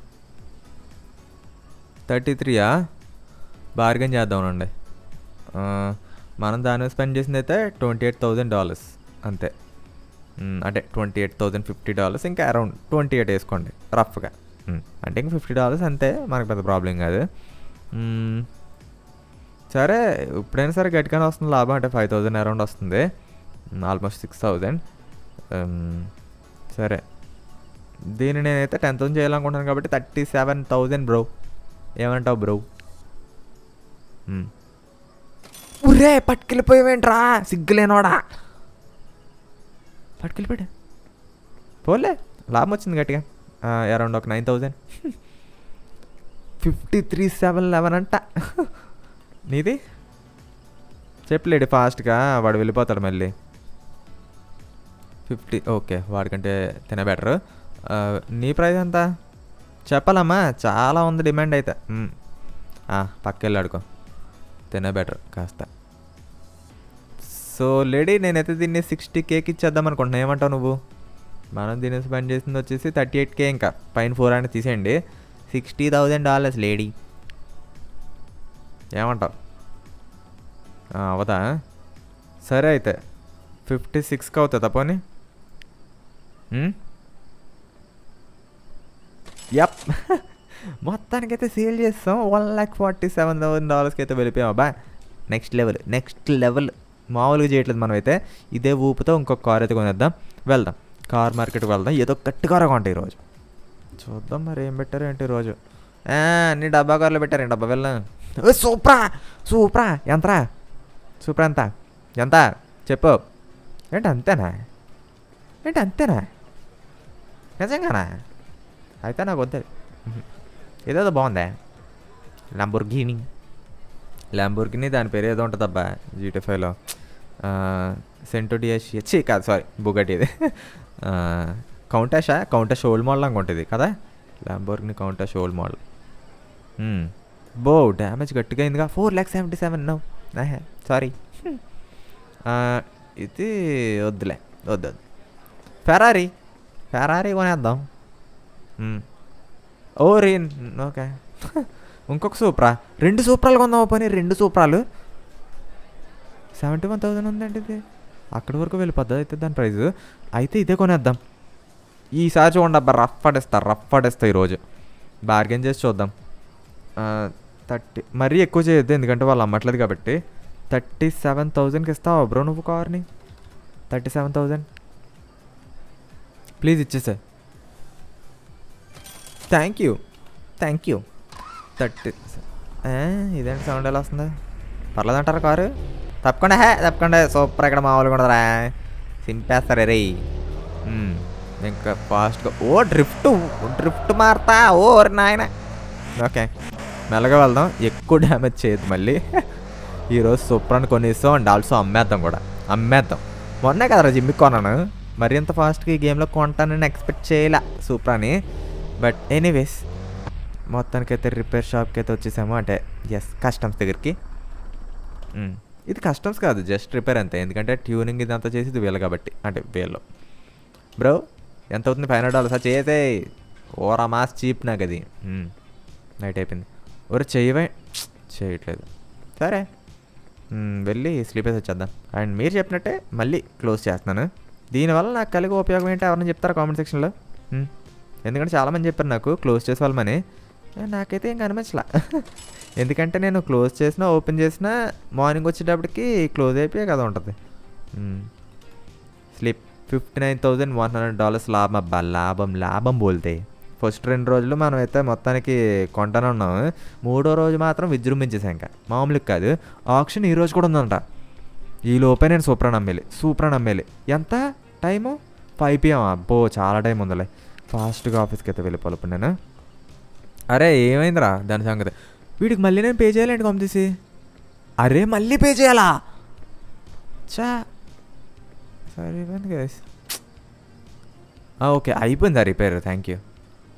థర్టీ త్రీయా బార్గెన్ చేద్దామనండి ఆ, మనం దాని మీద స్పెండ్ చేసింది అయితే ట్వంటీ ఎయిట్ థౌజండ్ డాలర్స్ అంతే మ్, అంటే twenty eight thousand fifty dollars ఇంకా అరౌండ్ ట్వంటీ ఎయిట్ వేసుకోండి రఫ్గా మ్, అంటే ఇంక ఫిఫ్టీ డాలర్స్ అంతే మనకు పెద్ద ప్రాబ్లం కాదు మ్, సరే ఇప్పుడైనా సరే గట్టిగానే వస్తుంది లాభం అంటే ఫైవ్ థౌజండ్ అరౌండ్ వస్తుంది ఆల్మోస్ట్ సిక్స్ థౌజండ్ సరే దీన్ని నేనైతే టెన్ థౌసండ్ చేయాలనుకుంటున్నాను కాబట్టి థర్టీ సెవెన్ థౌజండ్ బ్రో ఏమంటావు బ్రో ఉర్రే పట్టుకెళ్ళిపోయావేంట్రా సిగ్గులేనోడా పట్టుకెళ్ళిపోయాడు పోలే లాభం వచ్చింది గట్టిగా అరౌండ్ ఒక nine thousand fifty three seven eleven అంట నీది చెప్పలేడు ఫాస్ట్గా వాడు వెళ్ళిపోతాడు మళ్ళీ ఫిఫ్టీ ఓకే వాడికంటే తిన బెటర్ నీ ప్రైస్ ఎంత చెప్పాలమ్మా చాలా ఉంది డిమాండ్ అయితే మ్. ఆ, పక్కెళ్ళి అడుకో తిన బెటర్ కాస్త సో లేడీ నేనైతే దీన్ని సిక్స్టీ కేకి ఇచ్చేద్దాం అనుకుంటున్నా ఏమంటావు నువ్వు మనం దీన్ని స్పెండ్ చేసింది వచ్చేసి థర్టీ ఎయిట్ కే ఇంకా పైన ఫోర్ అని తీసేయండి సిక్స్టీ థౌజండ్ డాలర్స్ లేడీ ఏమంటావు ఆ, అవదా సరే అయితే ఫిఫ్టీ సిక్స్కి అవుతుందా పోనీ యప్ మొత్తానికైతే సేల్ చేస్తాం one lakh forty seven thousand డాలర్స్కి అయితే వెళ్ళిపోయాం అబ్బా నెక్స్ట్ లెవెల్ నెక్స్ట్ లెవెల్ మామూలుగా చేయట్లేదు మనం అయితే ఇదే ఊపుతో ఇంకొక కార్ అయితే కొనేద్దాం వెళ్దాం కార్ మార్కెట్కి వెళ్దాం ఏదో గట్టి కార్ కొంటాయి ఈరోజు చూద్దాం మరి ఏం పెట్టారు ఏంటి ఈరోజు ఆ, అన్ని డబ్బా కార్లు పెట్టారు డబ్బా వెళ్ళాం సూప్రా సూప్రా ఎంతరా సూపర్ ఎంత ఎంత చెప్పు ఏంటి అంతేనా ఏంటి అంతేనా నిజంగానా అయితే నాకు వద్దు ఇదేదో బాగుందే లంబోర్గిని ల్యాంబోర్గిని దాని పేరు ఏదో ఉంటుంది అబ్బా జీటీ ఫైవ్లో సెంటో డిఎస్సి ఛీ కాదు సారీ బుగటి ఇది కౌంటాషా కౌంటాష్ ఓల్డ్ మోడల్ అనుకుంటుంది కదా ల్యాంబోర్గిని కౌంటాష్ ఓల్డ్ మోడల్ బో డ్యామేజ్ గట్టిగా అయిందిగా four lakh seventy seven no sorry ఇది వద్దులే వద్దు వద్దు ఫెరారీ ఫెరారీ కొనేద్దాం మ్మ్. ఓ రీ ఓకే ఇంకొక సూప్రా రెండు సూప్రాలు కొందాం పని రెండు సూప్రాలు సెవెంటీ వన్ థౌసండ్ ఉందండి ఇది అక్కడి వరకు వెళ్ళిపోద్ది అయితే దాని ప్రైస్ అయితే ఇదే కొనేద్దాం ఈసారి చూడండి అబ్బా రఫ్ పడేస్తా రఫ్ పడేస్తా ఈరోజు బార్గెన్ చేసి చూద్దాం థర్టీ మరీ ఎక్కువ చేయొద్దు ఎందుకంటే వాళ్ళు అమ్మట్లేదు కాబట్టి థర్టీ సెవెన్ థౌజండ్కి ఇస్తావా బ్రో నువ్వు కార్ని థర్టీ సెవెన్ థౌజండ్ ప్లీజ్ ఇచ్చేసే thank you thank you thirty ఇదేంటి సౌండ్ ఎలా వస్తుంది పర్లేదంటారా కారు తప్పకుండా హే తప్పకుండా సూపర్ ఇక్కడ మామూలుగా ఉండదురా సింపేస్తారు రే మ్మ్. ఇంకా ఫాస్ట్గా ఓ డ్రిఫ్ట్ డ్రిఫ్ట్ మారుతా ఓ నాయన ఓకే మెల్లగా వెళ్దాం ఎక్కువ డ్యామేజ్ చేయదు మళ్ళీ ఈరోజు సూపర్ అని కొనేస్తాం అండ్ ఆల్సో అమ్మేద్దాం కూడా అమ్మేద్దాం మొన్నే కదరా జిమ్మికి కొన్నాను మరి ఇంత ఫాస్ట్గా ఈ గేమ్లో కొంటానని ఎక్స్పెక్ట్ చేయలే సూపర్ అని బట్ ఎనీవేస్ మొత్తానికైతే రిపేర్ షాప్కి అయితే వచ్చేసాము అంటే ఎస్ కస్టమ్స్ దగ్గరికి మ్మ్. ఇది కస్టమ్స్ కాదు జస్ట్ రిపేర్ అంతే ఎందుకంటే ట్యూనింగ్ ఇదంతా చేసి ఇది వీళ్ళు కాబట్టి అంటే వీళ్ళు బ్రో ఎంత అవుతుంది ఫైవ్ హండ్రెడ్ డాలర్స్ చేసే ఓరా మాస్ చీప్ నాకు అది మ్మ్. నైట్ అయిపోయింది ఒరే చెయ్యవే చేయట్లేదు సరే మ్మ్, వెళ్ళి స్లీప్ వేసి వచ్చేద్దాం అండ్ మీరు చెప్పినట్టే మళ్ళీ క్లోజ్ చేస్తున్నాను దీనివల్ల నాకు కలిగే ఉపయోగం ఏంటి ఎవరైనా చెప్తారా కామెంట్ సెక్షన్లో మ్మ్. ఎందుకంటే చాలామంది చెప్పారు నాకు క్లోజ్ చేసే వాళ్ళమని ఏ, నాకైతే ఏం కనిపించలా ఎందుకంటే నేను క్లోజ్ చేసినా ఓపెన్ చేసినా మార్నింగ్ వచ్చేటప్పటికి క్లోజ్ అయిపోయే కదా ఉంటుంది slip fifty nine thousand one hundred dollars లాభం అబ్బా లాభం లాభం బోల్తే ఫస్ట్ రెండు రోజులు మనం అయితే మొత్తానికి కొంటానే ఉన్నాము మూడో రోజు మాత్రం విజృంభించేసాం ఇంకా మామూలుగా కాదు ఆప్షన్ ఈ రోజు కూడా ఉందంట ఈ లోపే నేను సూప్రా నమ్మేలి సూప్రా నమ్మేలి ఎంత టైము ఫైవ్ పిఎం అబ్బో చాలా టైం ఉందిలే ఫాస్ట్గా ఆఫీస్కి అయితే వెళ్ళిపోవాలి ఇప్పుడు నేను అరే ఏమైందిరా దాని సంగతి వీడికి మళ్ళీ నేను పే చేయాలండి పంపిసి అరే మళ్ళీ పే చేయాలా చా సరిపోయింది గైస్ ఓకే అయిపోయిందా రిపేర్ థ్యాంక్ యూ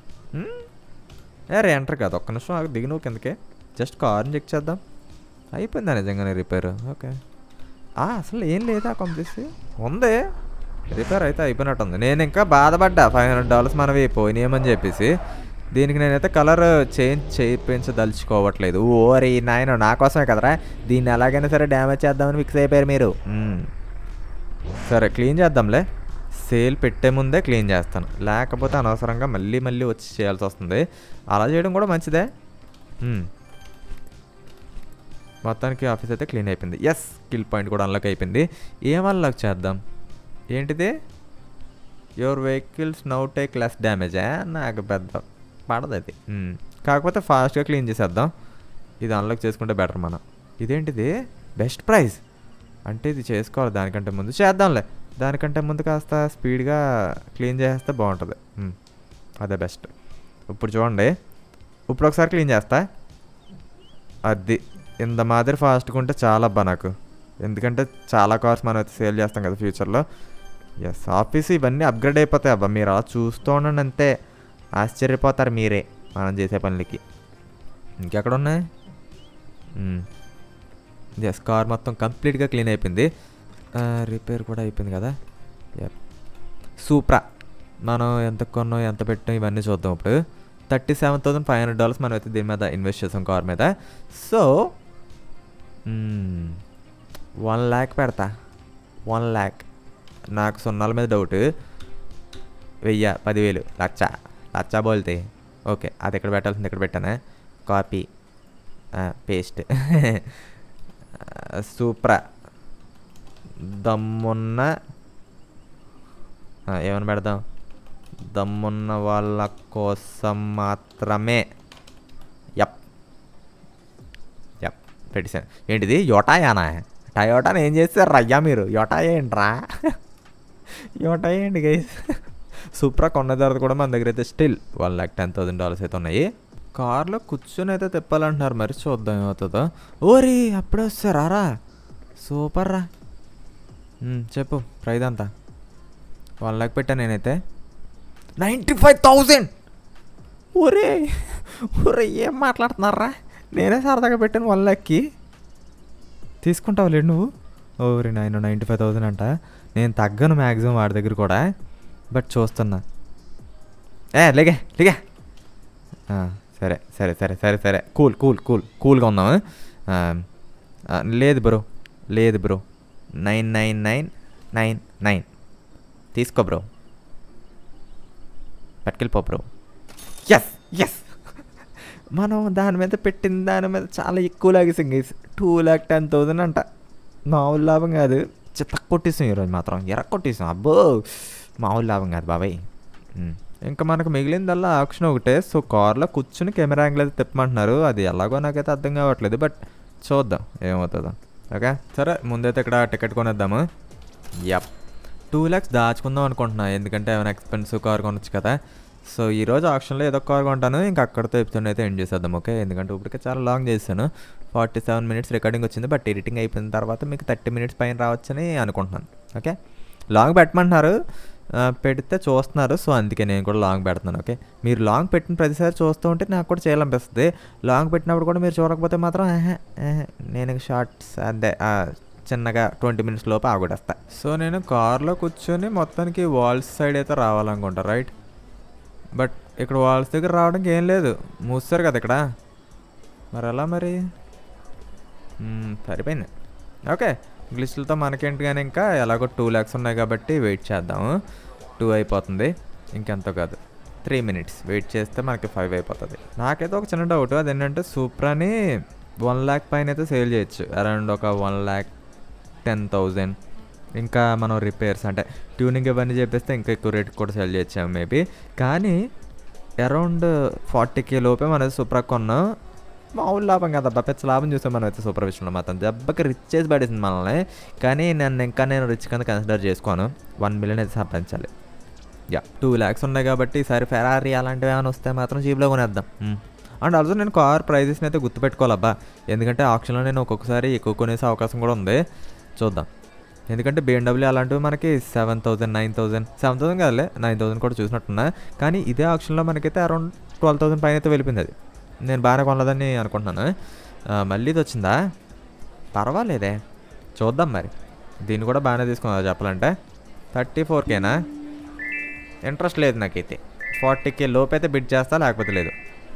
అరే ఎంటర్ కాదు ఒక్క నిమిషం ఆగు, దిగు నువ్వు కిందకే జస్ట్ కార్ని చెక్ చేద్దాం అయిపోయిందా నిజంగానే రిపేర్ ఓకే ఆ, అసలు ఏం లేదా పంపిస్తే ఉంది రిపేర్ అయితే అయిపోయినట్టుంది నేను ఇంకా బాధపడ్డా ఫైవ్ హండ్రెడ్ డాలర్స్ మనవి పోయినాయమని చెప్పేసి దీనికి నేనైతే కలర్ చేంజ్ చేయించదలుచుకోవట్లేదు ఓరే నాయన నా కోసమే కదరా దీన్ని ఎలాగైనా సరే డ్యామేజ్ చేద్దామని ఫిక్స్ అయిపోయారు మీరు మ్మ్. సరే క్లీన్ చేద్దాంలే సేల్ పెట్టే ముందే క్లీన్ చేస్తాను లేకపోతే అనవసరంగా మళ్ళీ మళ్ళీ వచ్చి చేయాల్సి వస్తుంది అలా చేయడం కూడా మంచిదే మ్మ్. మొత్తానికి ఆఫీస్ అయితే క్లీన్ అయిపోయింది ఎస్ కిల్ పాయింట్ కూడా అన్లాక్ అయిపోయింది ఏం అన్లాక్ చేద్దాం ఏంటిది your vehicles now take less డ్యామేజా నాకు పెద్ద పడదు అది మ్మ్. కాకపోతే ఫాస్ట్గా క్లీన్ చేసేద్దాం ఇది అన్లాక్ చేసుకుంటే బెటర్ మనం ఇదేంటిది బెస్ట్ ప్రైస్ అంటే ఇది చేసుకోవాలి దానికంటే ముందు చేద్దాంలే దానికంటే ముందు కాస్త స్పీడ్గా క్లీన్ చేస్తే బాగుంటుంది మ్మ్. అదే బెస్ట్ ఇప్పుడు చూడండి ఇప్పుడు ఒకసారి క్లీన్ చేస్తా అది ఇంత మాదిరి ఫాస్ట్గా ఉంటే చాలా అబ్బా నాకు ఎందుకంటే చాలా కార్స్ మనం అయితే సేల్ చేస్తాం కదా ఫ్యూచర్లో ఎస్ ఆఫీస్ ఇవన్నీ అప్గ్రేడ్ అయిపోతాయి అబ్బా మీరు అలా చూస్తూ ఉండండి అంతే ఆశ్చర్యపోతారు మీరే మనం చేసే పనులకి ఇంకెక్కడ ఉన్నాయి ఎస్ కార్ మొత్తం కంప్లీట్గా క్లీన్ అయిపోయింది రిపేర్ కూడా అయిపోయింది కదా యప్ సూప్రా మనం ఎంత కొన్నాం ఎంత పెట్టాం ఇవన్నీ చూద్దాం ఇప్పుడు thirty seven thousand five hundred dollars మనం అయితే దీని మీద ఇన్వెస్ట్ చేసాం కార్ మీద సో వన్ ల్యాక్ పెడతా వన్ ల్యాక్ నాకు సున్నాల మీద డౌట్ వెయ్యి పదివేలు లక్ష లక్ష బోల్తే ఓకే అది ఇక్కడ పెట్టాల్సింది ఇక్కడ పెట్టానా కాపీ పేస్ట్ సూప్రా దమ్మున్న ఆ, ఏమని పెడదాం దమ్మున్న వాళ్ళ కోసం మాత్రమే యప్ యప్ పెట్టేశాను ఏంటిది యోటాయానా టయోటాని ఏం చేస్తారు రయ్యా మీరు యోటా ఏంట్రా యోటా ఏంటి గైస్ సూప్రా కొన్న తర్వాత కూడా మన దగ్గర అయితే still one lakh ten thousand dollars అయితే ఉన్నాయి కార్లో కూర్చొని అయితే తిప్పాలంటున్నారు మరి చూద్దాం ఏమవుతుందో ఓరి అప్పుడే వస్తారా రా సూపర్ రా ఉమ్, చెప్పు ప్రైజ్ అంతా వన్ ల్యాక్ పెట్టా నేనైతే నైంటీ ఫైవ్ థౌజండ్ ఒరే ఒరే ఏం మాట్లాడుతున్నారా నేనే సరదాగా పెట్టాను వన్ ల్యాక్కి తీసుకుంటావు లేడు నువ్వు ఓరి నైన్ నైంటీ ఫైవ్ థౌసండ్ అంట నేను తగ్గను మ్యాక్సిమం వాడి దగ్గర కూడా బట్ చూస్తున్నా ఏ లేగే లేగే ఆ, సరే సరే సరే సరే సరే కూల్ కూల్ కూల్ కూల్గా ఉందాము ఆ, ఆ, లేదు బ్రో లేదు bro nine nine nine nine nine తీసుకో బ్రో పట్టుకెళ్ళిపో బ్రో ఎస్ ఎస్ మనం దాని మీద పెట్టిన దాని మీద చాలా ఎక్కువ లాగేసాం guys two lakh ten thousand అంట మామూలు లాభం కాదు చిత్త కొట్టేసాం ఈరోజు మాత్రం ఎర కొట్టేసాం అబ్బో మామూలు లాభం కాదు బాబాయ్ ఉమ్. ఇంకా మనకు మిగిలిందల్లా ఆప్షన్ ఒకటే సో కార్లో కూర్చుని కెమెరా యాంగిల్ అయితే తిప్పమంటున్నారు అది ఎలాగో నాకైతే అర్థం కావట్లేదు బట్ చూద్దాం ఏమవుతుందో ఓకే సరే ముందైతే ఇక్కడ టికెట్ కొనేద్దాము యప్ టూ ల్యాక్స్ దాచుకుందాం అనుకుంటున్నా ఎందుకంటే ఏమైనా ఎక్స్పెన్సివ్ కార్ కొనొచ్చు కదా సో ఈ రోజు ఆప్షన్లో ఏదో కార్ కొంటాను ఇంకా అక్కడితో ఎపిసోడ్ అయితే ఎండ్ చేసేద్దాం ఓకే ఎందుకంటే ఇప్పటికే చాలా లాంగ్ చేశాను ఫార్టీ సెవెన్ మినిట్స్ రికార్డింగ్ వచ్చింది బట్ ఎడిటింగ్ అయిపోయిన తర్వాత మీకు థర్టీ మినిట్స్ పైన రావచ్చని అనుకుంటున్నాను ఓకే లాంగ్ పెట్టమంటున్నారు ఆ, పెడితే చూస్తున్నారు సో అందుకే నేను కూడా లాంగ్ పెడుతున్నాను ఓకే మీరు లాంగ్ పెట్టిన ప్రతిసారి చూస్తూ ఉంటే నాకు కూడా చేయాలనిపిస్తుంది లాంగ్ పెట్టినప్పుడు కూడా మీరు చూడకపోతే మాత్రం ఆహా, ఆహా, నేను షార్ట్స్ అదే ఆ, చిన్నగా ట్వంటీ మినిట్స్ లోపు ఆగొడేస్తా సో నేను కార్లో కూర్చొని మొత్తానికి వాల్స్ సైడ్ అయితే రావాలనుకుంటా రైట్ బట్ ఇక్కడ వాల్స్ దగ్గర రావడానికి ఏం లేదు మూస్తారు కదా ఇక్కడ మరి ఎలా మరి మ్మ్, సరిపోయింది ఓకే గ్లిస్టులతో మనకేంటి కానీ ఇంకా ఎలాగో టూ ల్యాక్స్ ఉన్నాయి కాబట్టి వెయిట్ చేద్దాము టూ అయిపోతుంది ఇంకెంతో కాదు త్రీ మినిట్స్ వెయిట్ చేస్తే మనకి ఫైవ్ అయిపోతుంది నాకైతే ఒక చిన్న డౌట్ అదేంటంటే సూప్రాని వన్ ల్యాక్ పైన అయితే సేల్ చేయొచ్చు అరౌండ్ ఒక వన్ ల్యాక్ టెన్ థౌజండ్ ఇంకా మనం రిపేర్స్ అంటే ట్యూనింగ్ ఇవన్నీ చెప్పేస్తే ఇంకా ఎక్కువ రేట్ కూడా సేల్ చేయొచ్చాము మేబీ కానీ అరౌండ్ ఫార్టీ కే లోపే మనం సూపర్ కొన్నాం మామూలు లాభం కదా పెద్ద లాభం చూసాం మనం అయితే సూపర్ విషయంలో మాత్రం దెబ్బకి రిచ్ చేసి పడేసింది మనల్ని కానీ నన్ను ఇంకా నేను రిచ్ కింద కన్సిడర్ చేసుకోను వన్ మిలియన్ అయితే సంపాదించాలి యా టూ ల్యాక్స్ ఉన్నాయి కాబట్టి ఈసారి ఫెరారీ అలాంటివి ఏమైనా వస్తే మాత్రం చీప్లో కొనేద్దాం అండ్ ఆల్సో నేను కార్ ప్రైజెస్ని అయితే గుర్తుపెట్టుకోవాలబ్బా ఎందుకంటే ఆప్షన్లో నేను ఒక్కొక్కసారి ఎక్కువ కొనేసే అవకాశం కూడా ఉంది చూద్దాం ఎందుకంటే బిఎండబ్ల్యూ అలాంటివి మనకి seven thousand nine thousand seven thousand కాదులే నైన్ థౌసండ్ కూడా చూసినట్టున్నా కానీ ఇదే ఆప్షన్లో మనకైతే అరౌండ్ ట్వెల్వ్ థౌసండ్ పైన అయితే వెళ్ళిపోయింది అది నేను బాగానే కొనలేదని అనుకుంటున్నాను ఆ, మళ్ళీ ఇది వచ్చిందా పర్వాలేదే చూద్దాం మరి దీన్ని కూడా బాగానే తీసుకున్నా చెప్పాలంటే థర్టీ ఫోర్ కేనా ఇంట్రెస్ట్ లేదు నాకైతే ఫార్టీ కే లోపు అయితే బిడ్ చేస్తా లేకపోతే లేదు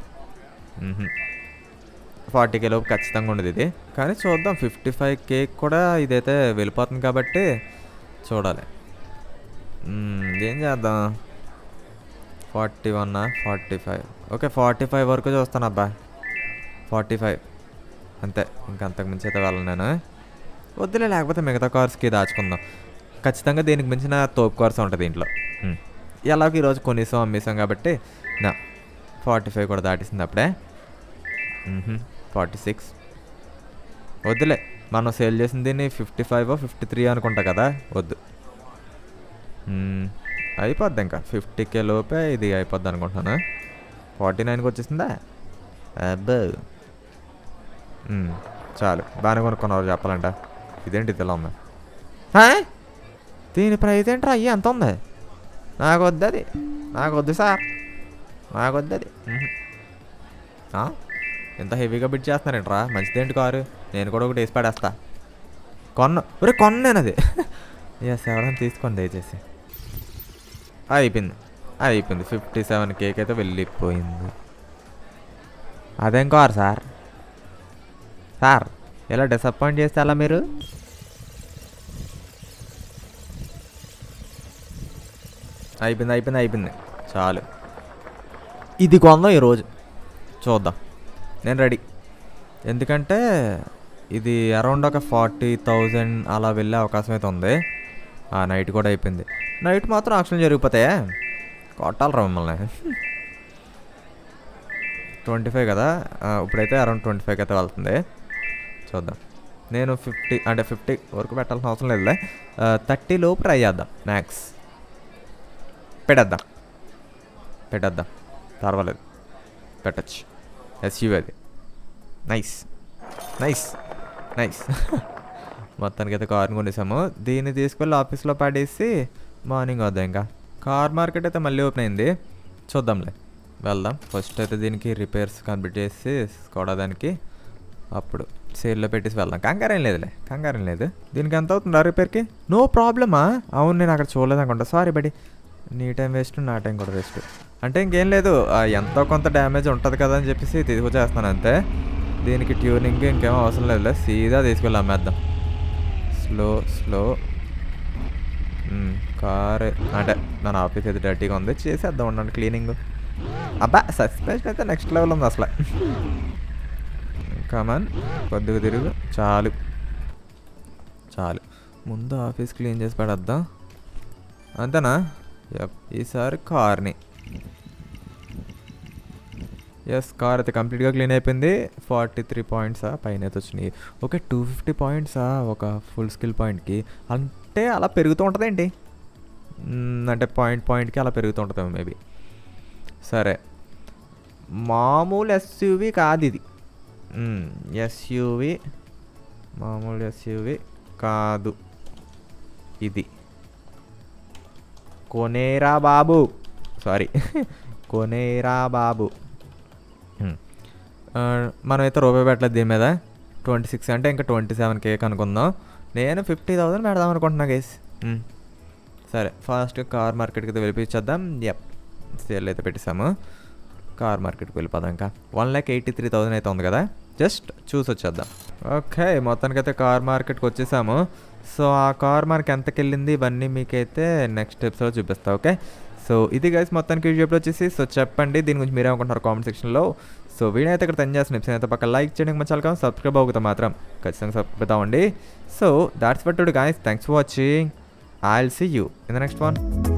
ఫార్టీ కే లోపు ఖచ్చితంగా ఉండదు ఇది కానీ చూద్దాం ఫిఫ్టీ ఫైవ్ కేక్ కూడా ఇదైతే వెళ్ళిపోతుంది కాబట్టి చూడాలి మ్మ్, ఏం చేద్దాం forty one forty five okay forty five వరకు చూస్తాను అబ్బా ఫార్టీ ఫైవ్ అంతే ఇంకా అంతకుమించి అయితే వెళ్ళను నేను వద్దులే లేకపోతే మిగతా కార్స్కి దాచుకుందాం ఖచ్చితంగా దీనికి మించిన తోపు కార్స్ ఉంటుంది దీంట్లో మ్మ్. ఎలాగో ఈరోజు కొనేసాం అమ్మేసాం కాబట్టి నా ఫార్టీ ఫైవ్ కూడా దాటేసింది అప్పుడే ఫార్టీ సిక్స్ వద్దులే మనం సేల్ చేసిన దీన్ని ఫిఫ్టీ ఫైవ్ ఫిఫ్టీ త్రీ అనుకుంటా కదా వద్దు మ్మ్. అయిపోద్ది ఇంకా ఫిఫ్టీ కే లోపే ఇది అయిపోద్ది అనుకుంటున్నాను ఫార్టీ నైన్కి వచ్చేసిందా అబ్బో మ్మ్. చాలు బాగానే కొనుక్కున్నారు చెప్పాలంట ఇదేంటి ఇది ఇలా ఉంది హా? దీని ప్రైస్ ఏంట్రా అయ్యి ఎంత ఉంది నాకు వద్దు అది నాకు వద్దు సార్ నాకు వద్దు అది మ్మ్. ఆ? ఎంత హెవీగా బిడ్ చేస్తున్నారేంట్రా మంచిదేంటి కారు నేను కూడా ఒకటి వేసి పడేస్తా కొన్న ఒరే కొన్న నేను అది ఎస్ ఎవరైనా తీసుకోండి దయచేసి అయిపోయింది అయిపోయింది ఫిఫ్టీ సెవెన్ కేక్ అయితే వెళ్ళిపోయింది అదేం కారు సార్ సార్ ఇలా డిసప్పాయింట్ చేస్తే అలా మీరు అయిపోయింది అయిపోయింది అయిపోయింది చాలు ఇది కొందాం ఈరోజు చూద్దాం నేను రెడీ ఎందుకంటే ఇది అరౌండ్ ఒక ఫార్టీ థౌజండ్ అలా వెళ్ళే అవకాశం అయితే ఉంది ఆ నైట్ కూడా అయిపోయింది నైట్ మాత్రం ఆక్షన్ జరిగిపోతాయా కొట్టాలరా మిమ్మల్ని ట్వంటీ ఫైవ్ కదా ఆ, ఇప్పుడైతే అరౌండ్ ట్వంటీ ఫైవ్కి అయితే వెళ్తుంది చూద్దాం నేను ఫిఫ్టీ అంటే ఫిఫ్టీ వరకు పెట్టాల్సిన అవసరం లేదులే థర్టీ లోపు ట్రై చేద్దాం మ్యాక్స్ పెట్టేద్దాం పెట్టేద్దాం పర్వాలేదు పెట్టచ్చు ఎస్యూవి అది నైస్ నైస్ నైస్ మొత్తానికి అయితే కార్ని కొనేసాము దీన్ని తీసుకెళ్ళి ఆఫీస్లో పడేసి మార్నింగ్ వద్దాం ఇంకా కార్ మార్కెట్ అయితే మళ్ళీ ఓపెన్ అయింది చూద్దాంలే వెళ్దాం ఫస్ట్ అయితే దీనికి రిపేర్స్ కంప్లీట్ చేసి స్కోడా దానికి అప్పుడు సేల్లో పెట్టేసి వెళ్దాం కంగారేం లేదులే కంగారేం లేదు దీనికి ఎంత అవుతుందా రిపేర్కి నో ప్రాబ్లమా అవును నేను అక్కడ చూడలేదు అనుకుంటా సారీ బడి నీ టైం వేస్ట్ నా టైం కూడా వేస్ట్ అంటే ఇంకేం లేదు ఆ, ఎంతో కొంత డ్యామేజ్ ఉంటుంది కదా అని చెప్పేసి తీసుకొచ్చేస్తున్నాను అంతే దీనికి ట్యూనింగ్ ఇంకేమో అవసరం లేదులే సీదా తీసుకెళ్ళి అమ్మేద్దాం స్లో స్లో కార్ అంటే మన ఆఫీస్ అయితే డర్టీగా ఉంది చేసేద్దాం ఉండండి క్లీనింగ్ అబ్బా సస్పెన్షన్ అయితే నెక్స్ట్ లెవెల్ ఉంది అసలు కమాన్ కొద్దిగా తిరుగు చాలు చాలు ముందు ఆఫీస్ క్లీన్ చేసి పడేద్దాం అంతేనా యప్ ఈసారి కార్ని ఎస్ కార్ అయితే కంప్లీట్గా క్లీన్ అయిపోయింది ఫార్టీ త్రీ పాయింట్సా పైన అయితే వచ్చినాయి ఓకే టూ ఫిఫ్టీ పాయింట్సా ఒక ఫుల్ స్కిల్ పాయింట్కి అంటే అలా పెరుగుతూ ఉంటుందేంటి మ్మ్, అంటే పాయింట్ పాయింట్కి అలా పెరుగుతూ ఉంటుంది మేబీ సరే మామూలు ఎస్యూవి కాదు ఇది ఎస్యూవి మామూలు ఎస్యూవి కాదు ఇది కొనేరా బాబు సారీ కొనేరా బాబు హ్మ్. ఆ, మనమైతే రూపాయి పెట్టలేదు దీని మీద ట్వంటీ సిక్స్ అంటే ఇంకా ట్వంటీ సెవెన్ కేక్ అనుకుందాం నేను ఫిఫ్టీ థౌసండ్ పెడదాం అనుకుంటున్నా గైస్ సరే ఫాస్ట్గా కార్ మార్కెట్కి అయితే వెళ్ళిపించేద్దాం ఎప్ సేల్ అయితే పెట్టేసాము కార్ మార్కెట్కి వెళ్ళిపోదాం ఇంకా one lakh eighty three thousand అయితే ఉంది కదా జస్ట్ చూసి వచ్చేద్దాం ఓకే మొత్తానికైతే కార్ మార్కెట్కి వచ్చేసాము సో ఆ కార్ మార్క్ ఎంతకి వెళ్ళింది ఇవన్నీ మీకైతే నెక్స్ట్ ఎపిసోడ్ చూపిస్తా ఓకే సో ఇది గైస్ మొత్తానికి వీడియో వచ్చేసి సో చెప్పండి దీని గురించి మీరే అనుకుంటున్నారు కామెంట్ సెక్షన్లో సో వీడియో అయితే ఇక్కడ తను చేసిన ఎపిసోడ్ అయితే పక్క లైక్ చేయడానికి మంచి చాలా సబ్స్క్రైబ్ అవుతా మాత్రం ఖచ్చితంగా సబ్స్క్రైబ్ అవుతామండి so that's but today guys thanks for watching I will see you in the next one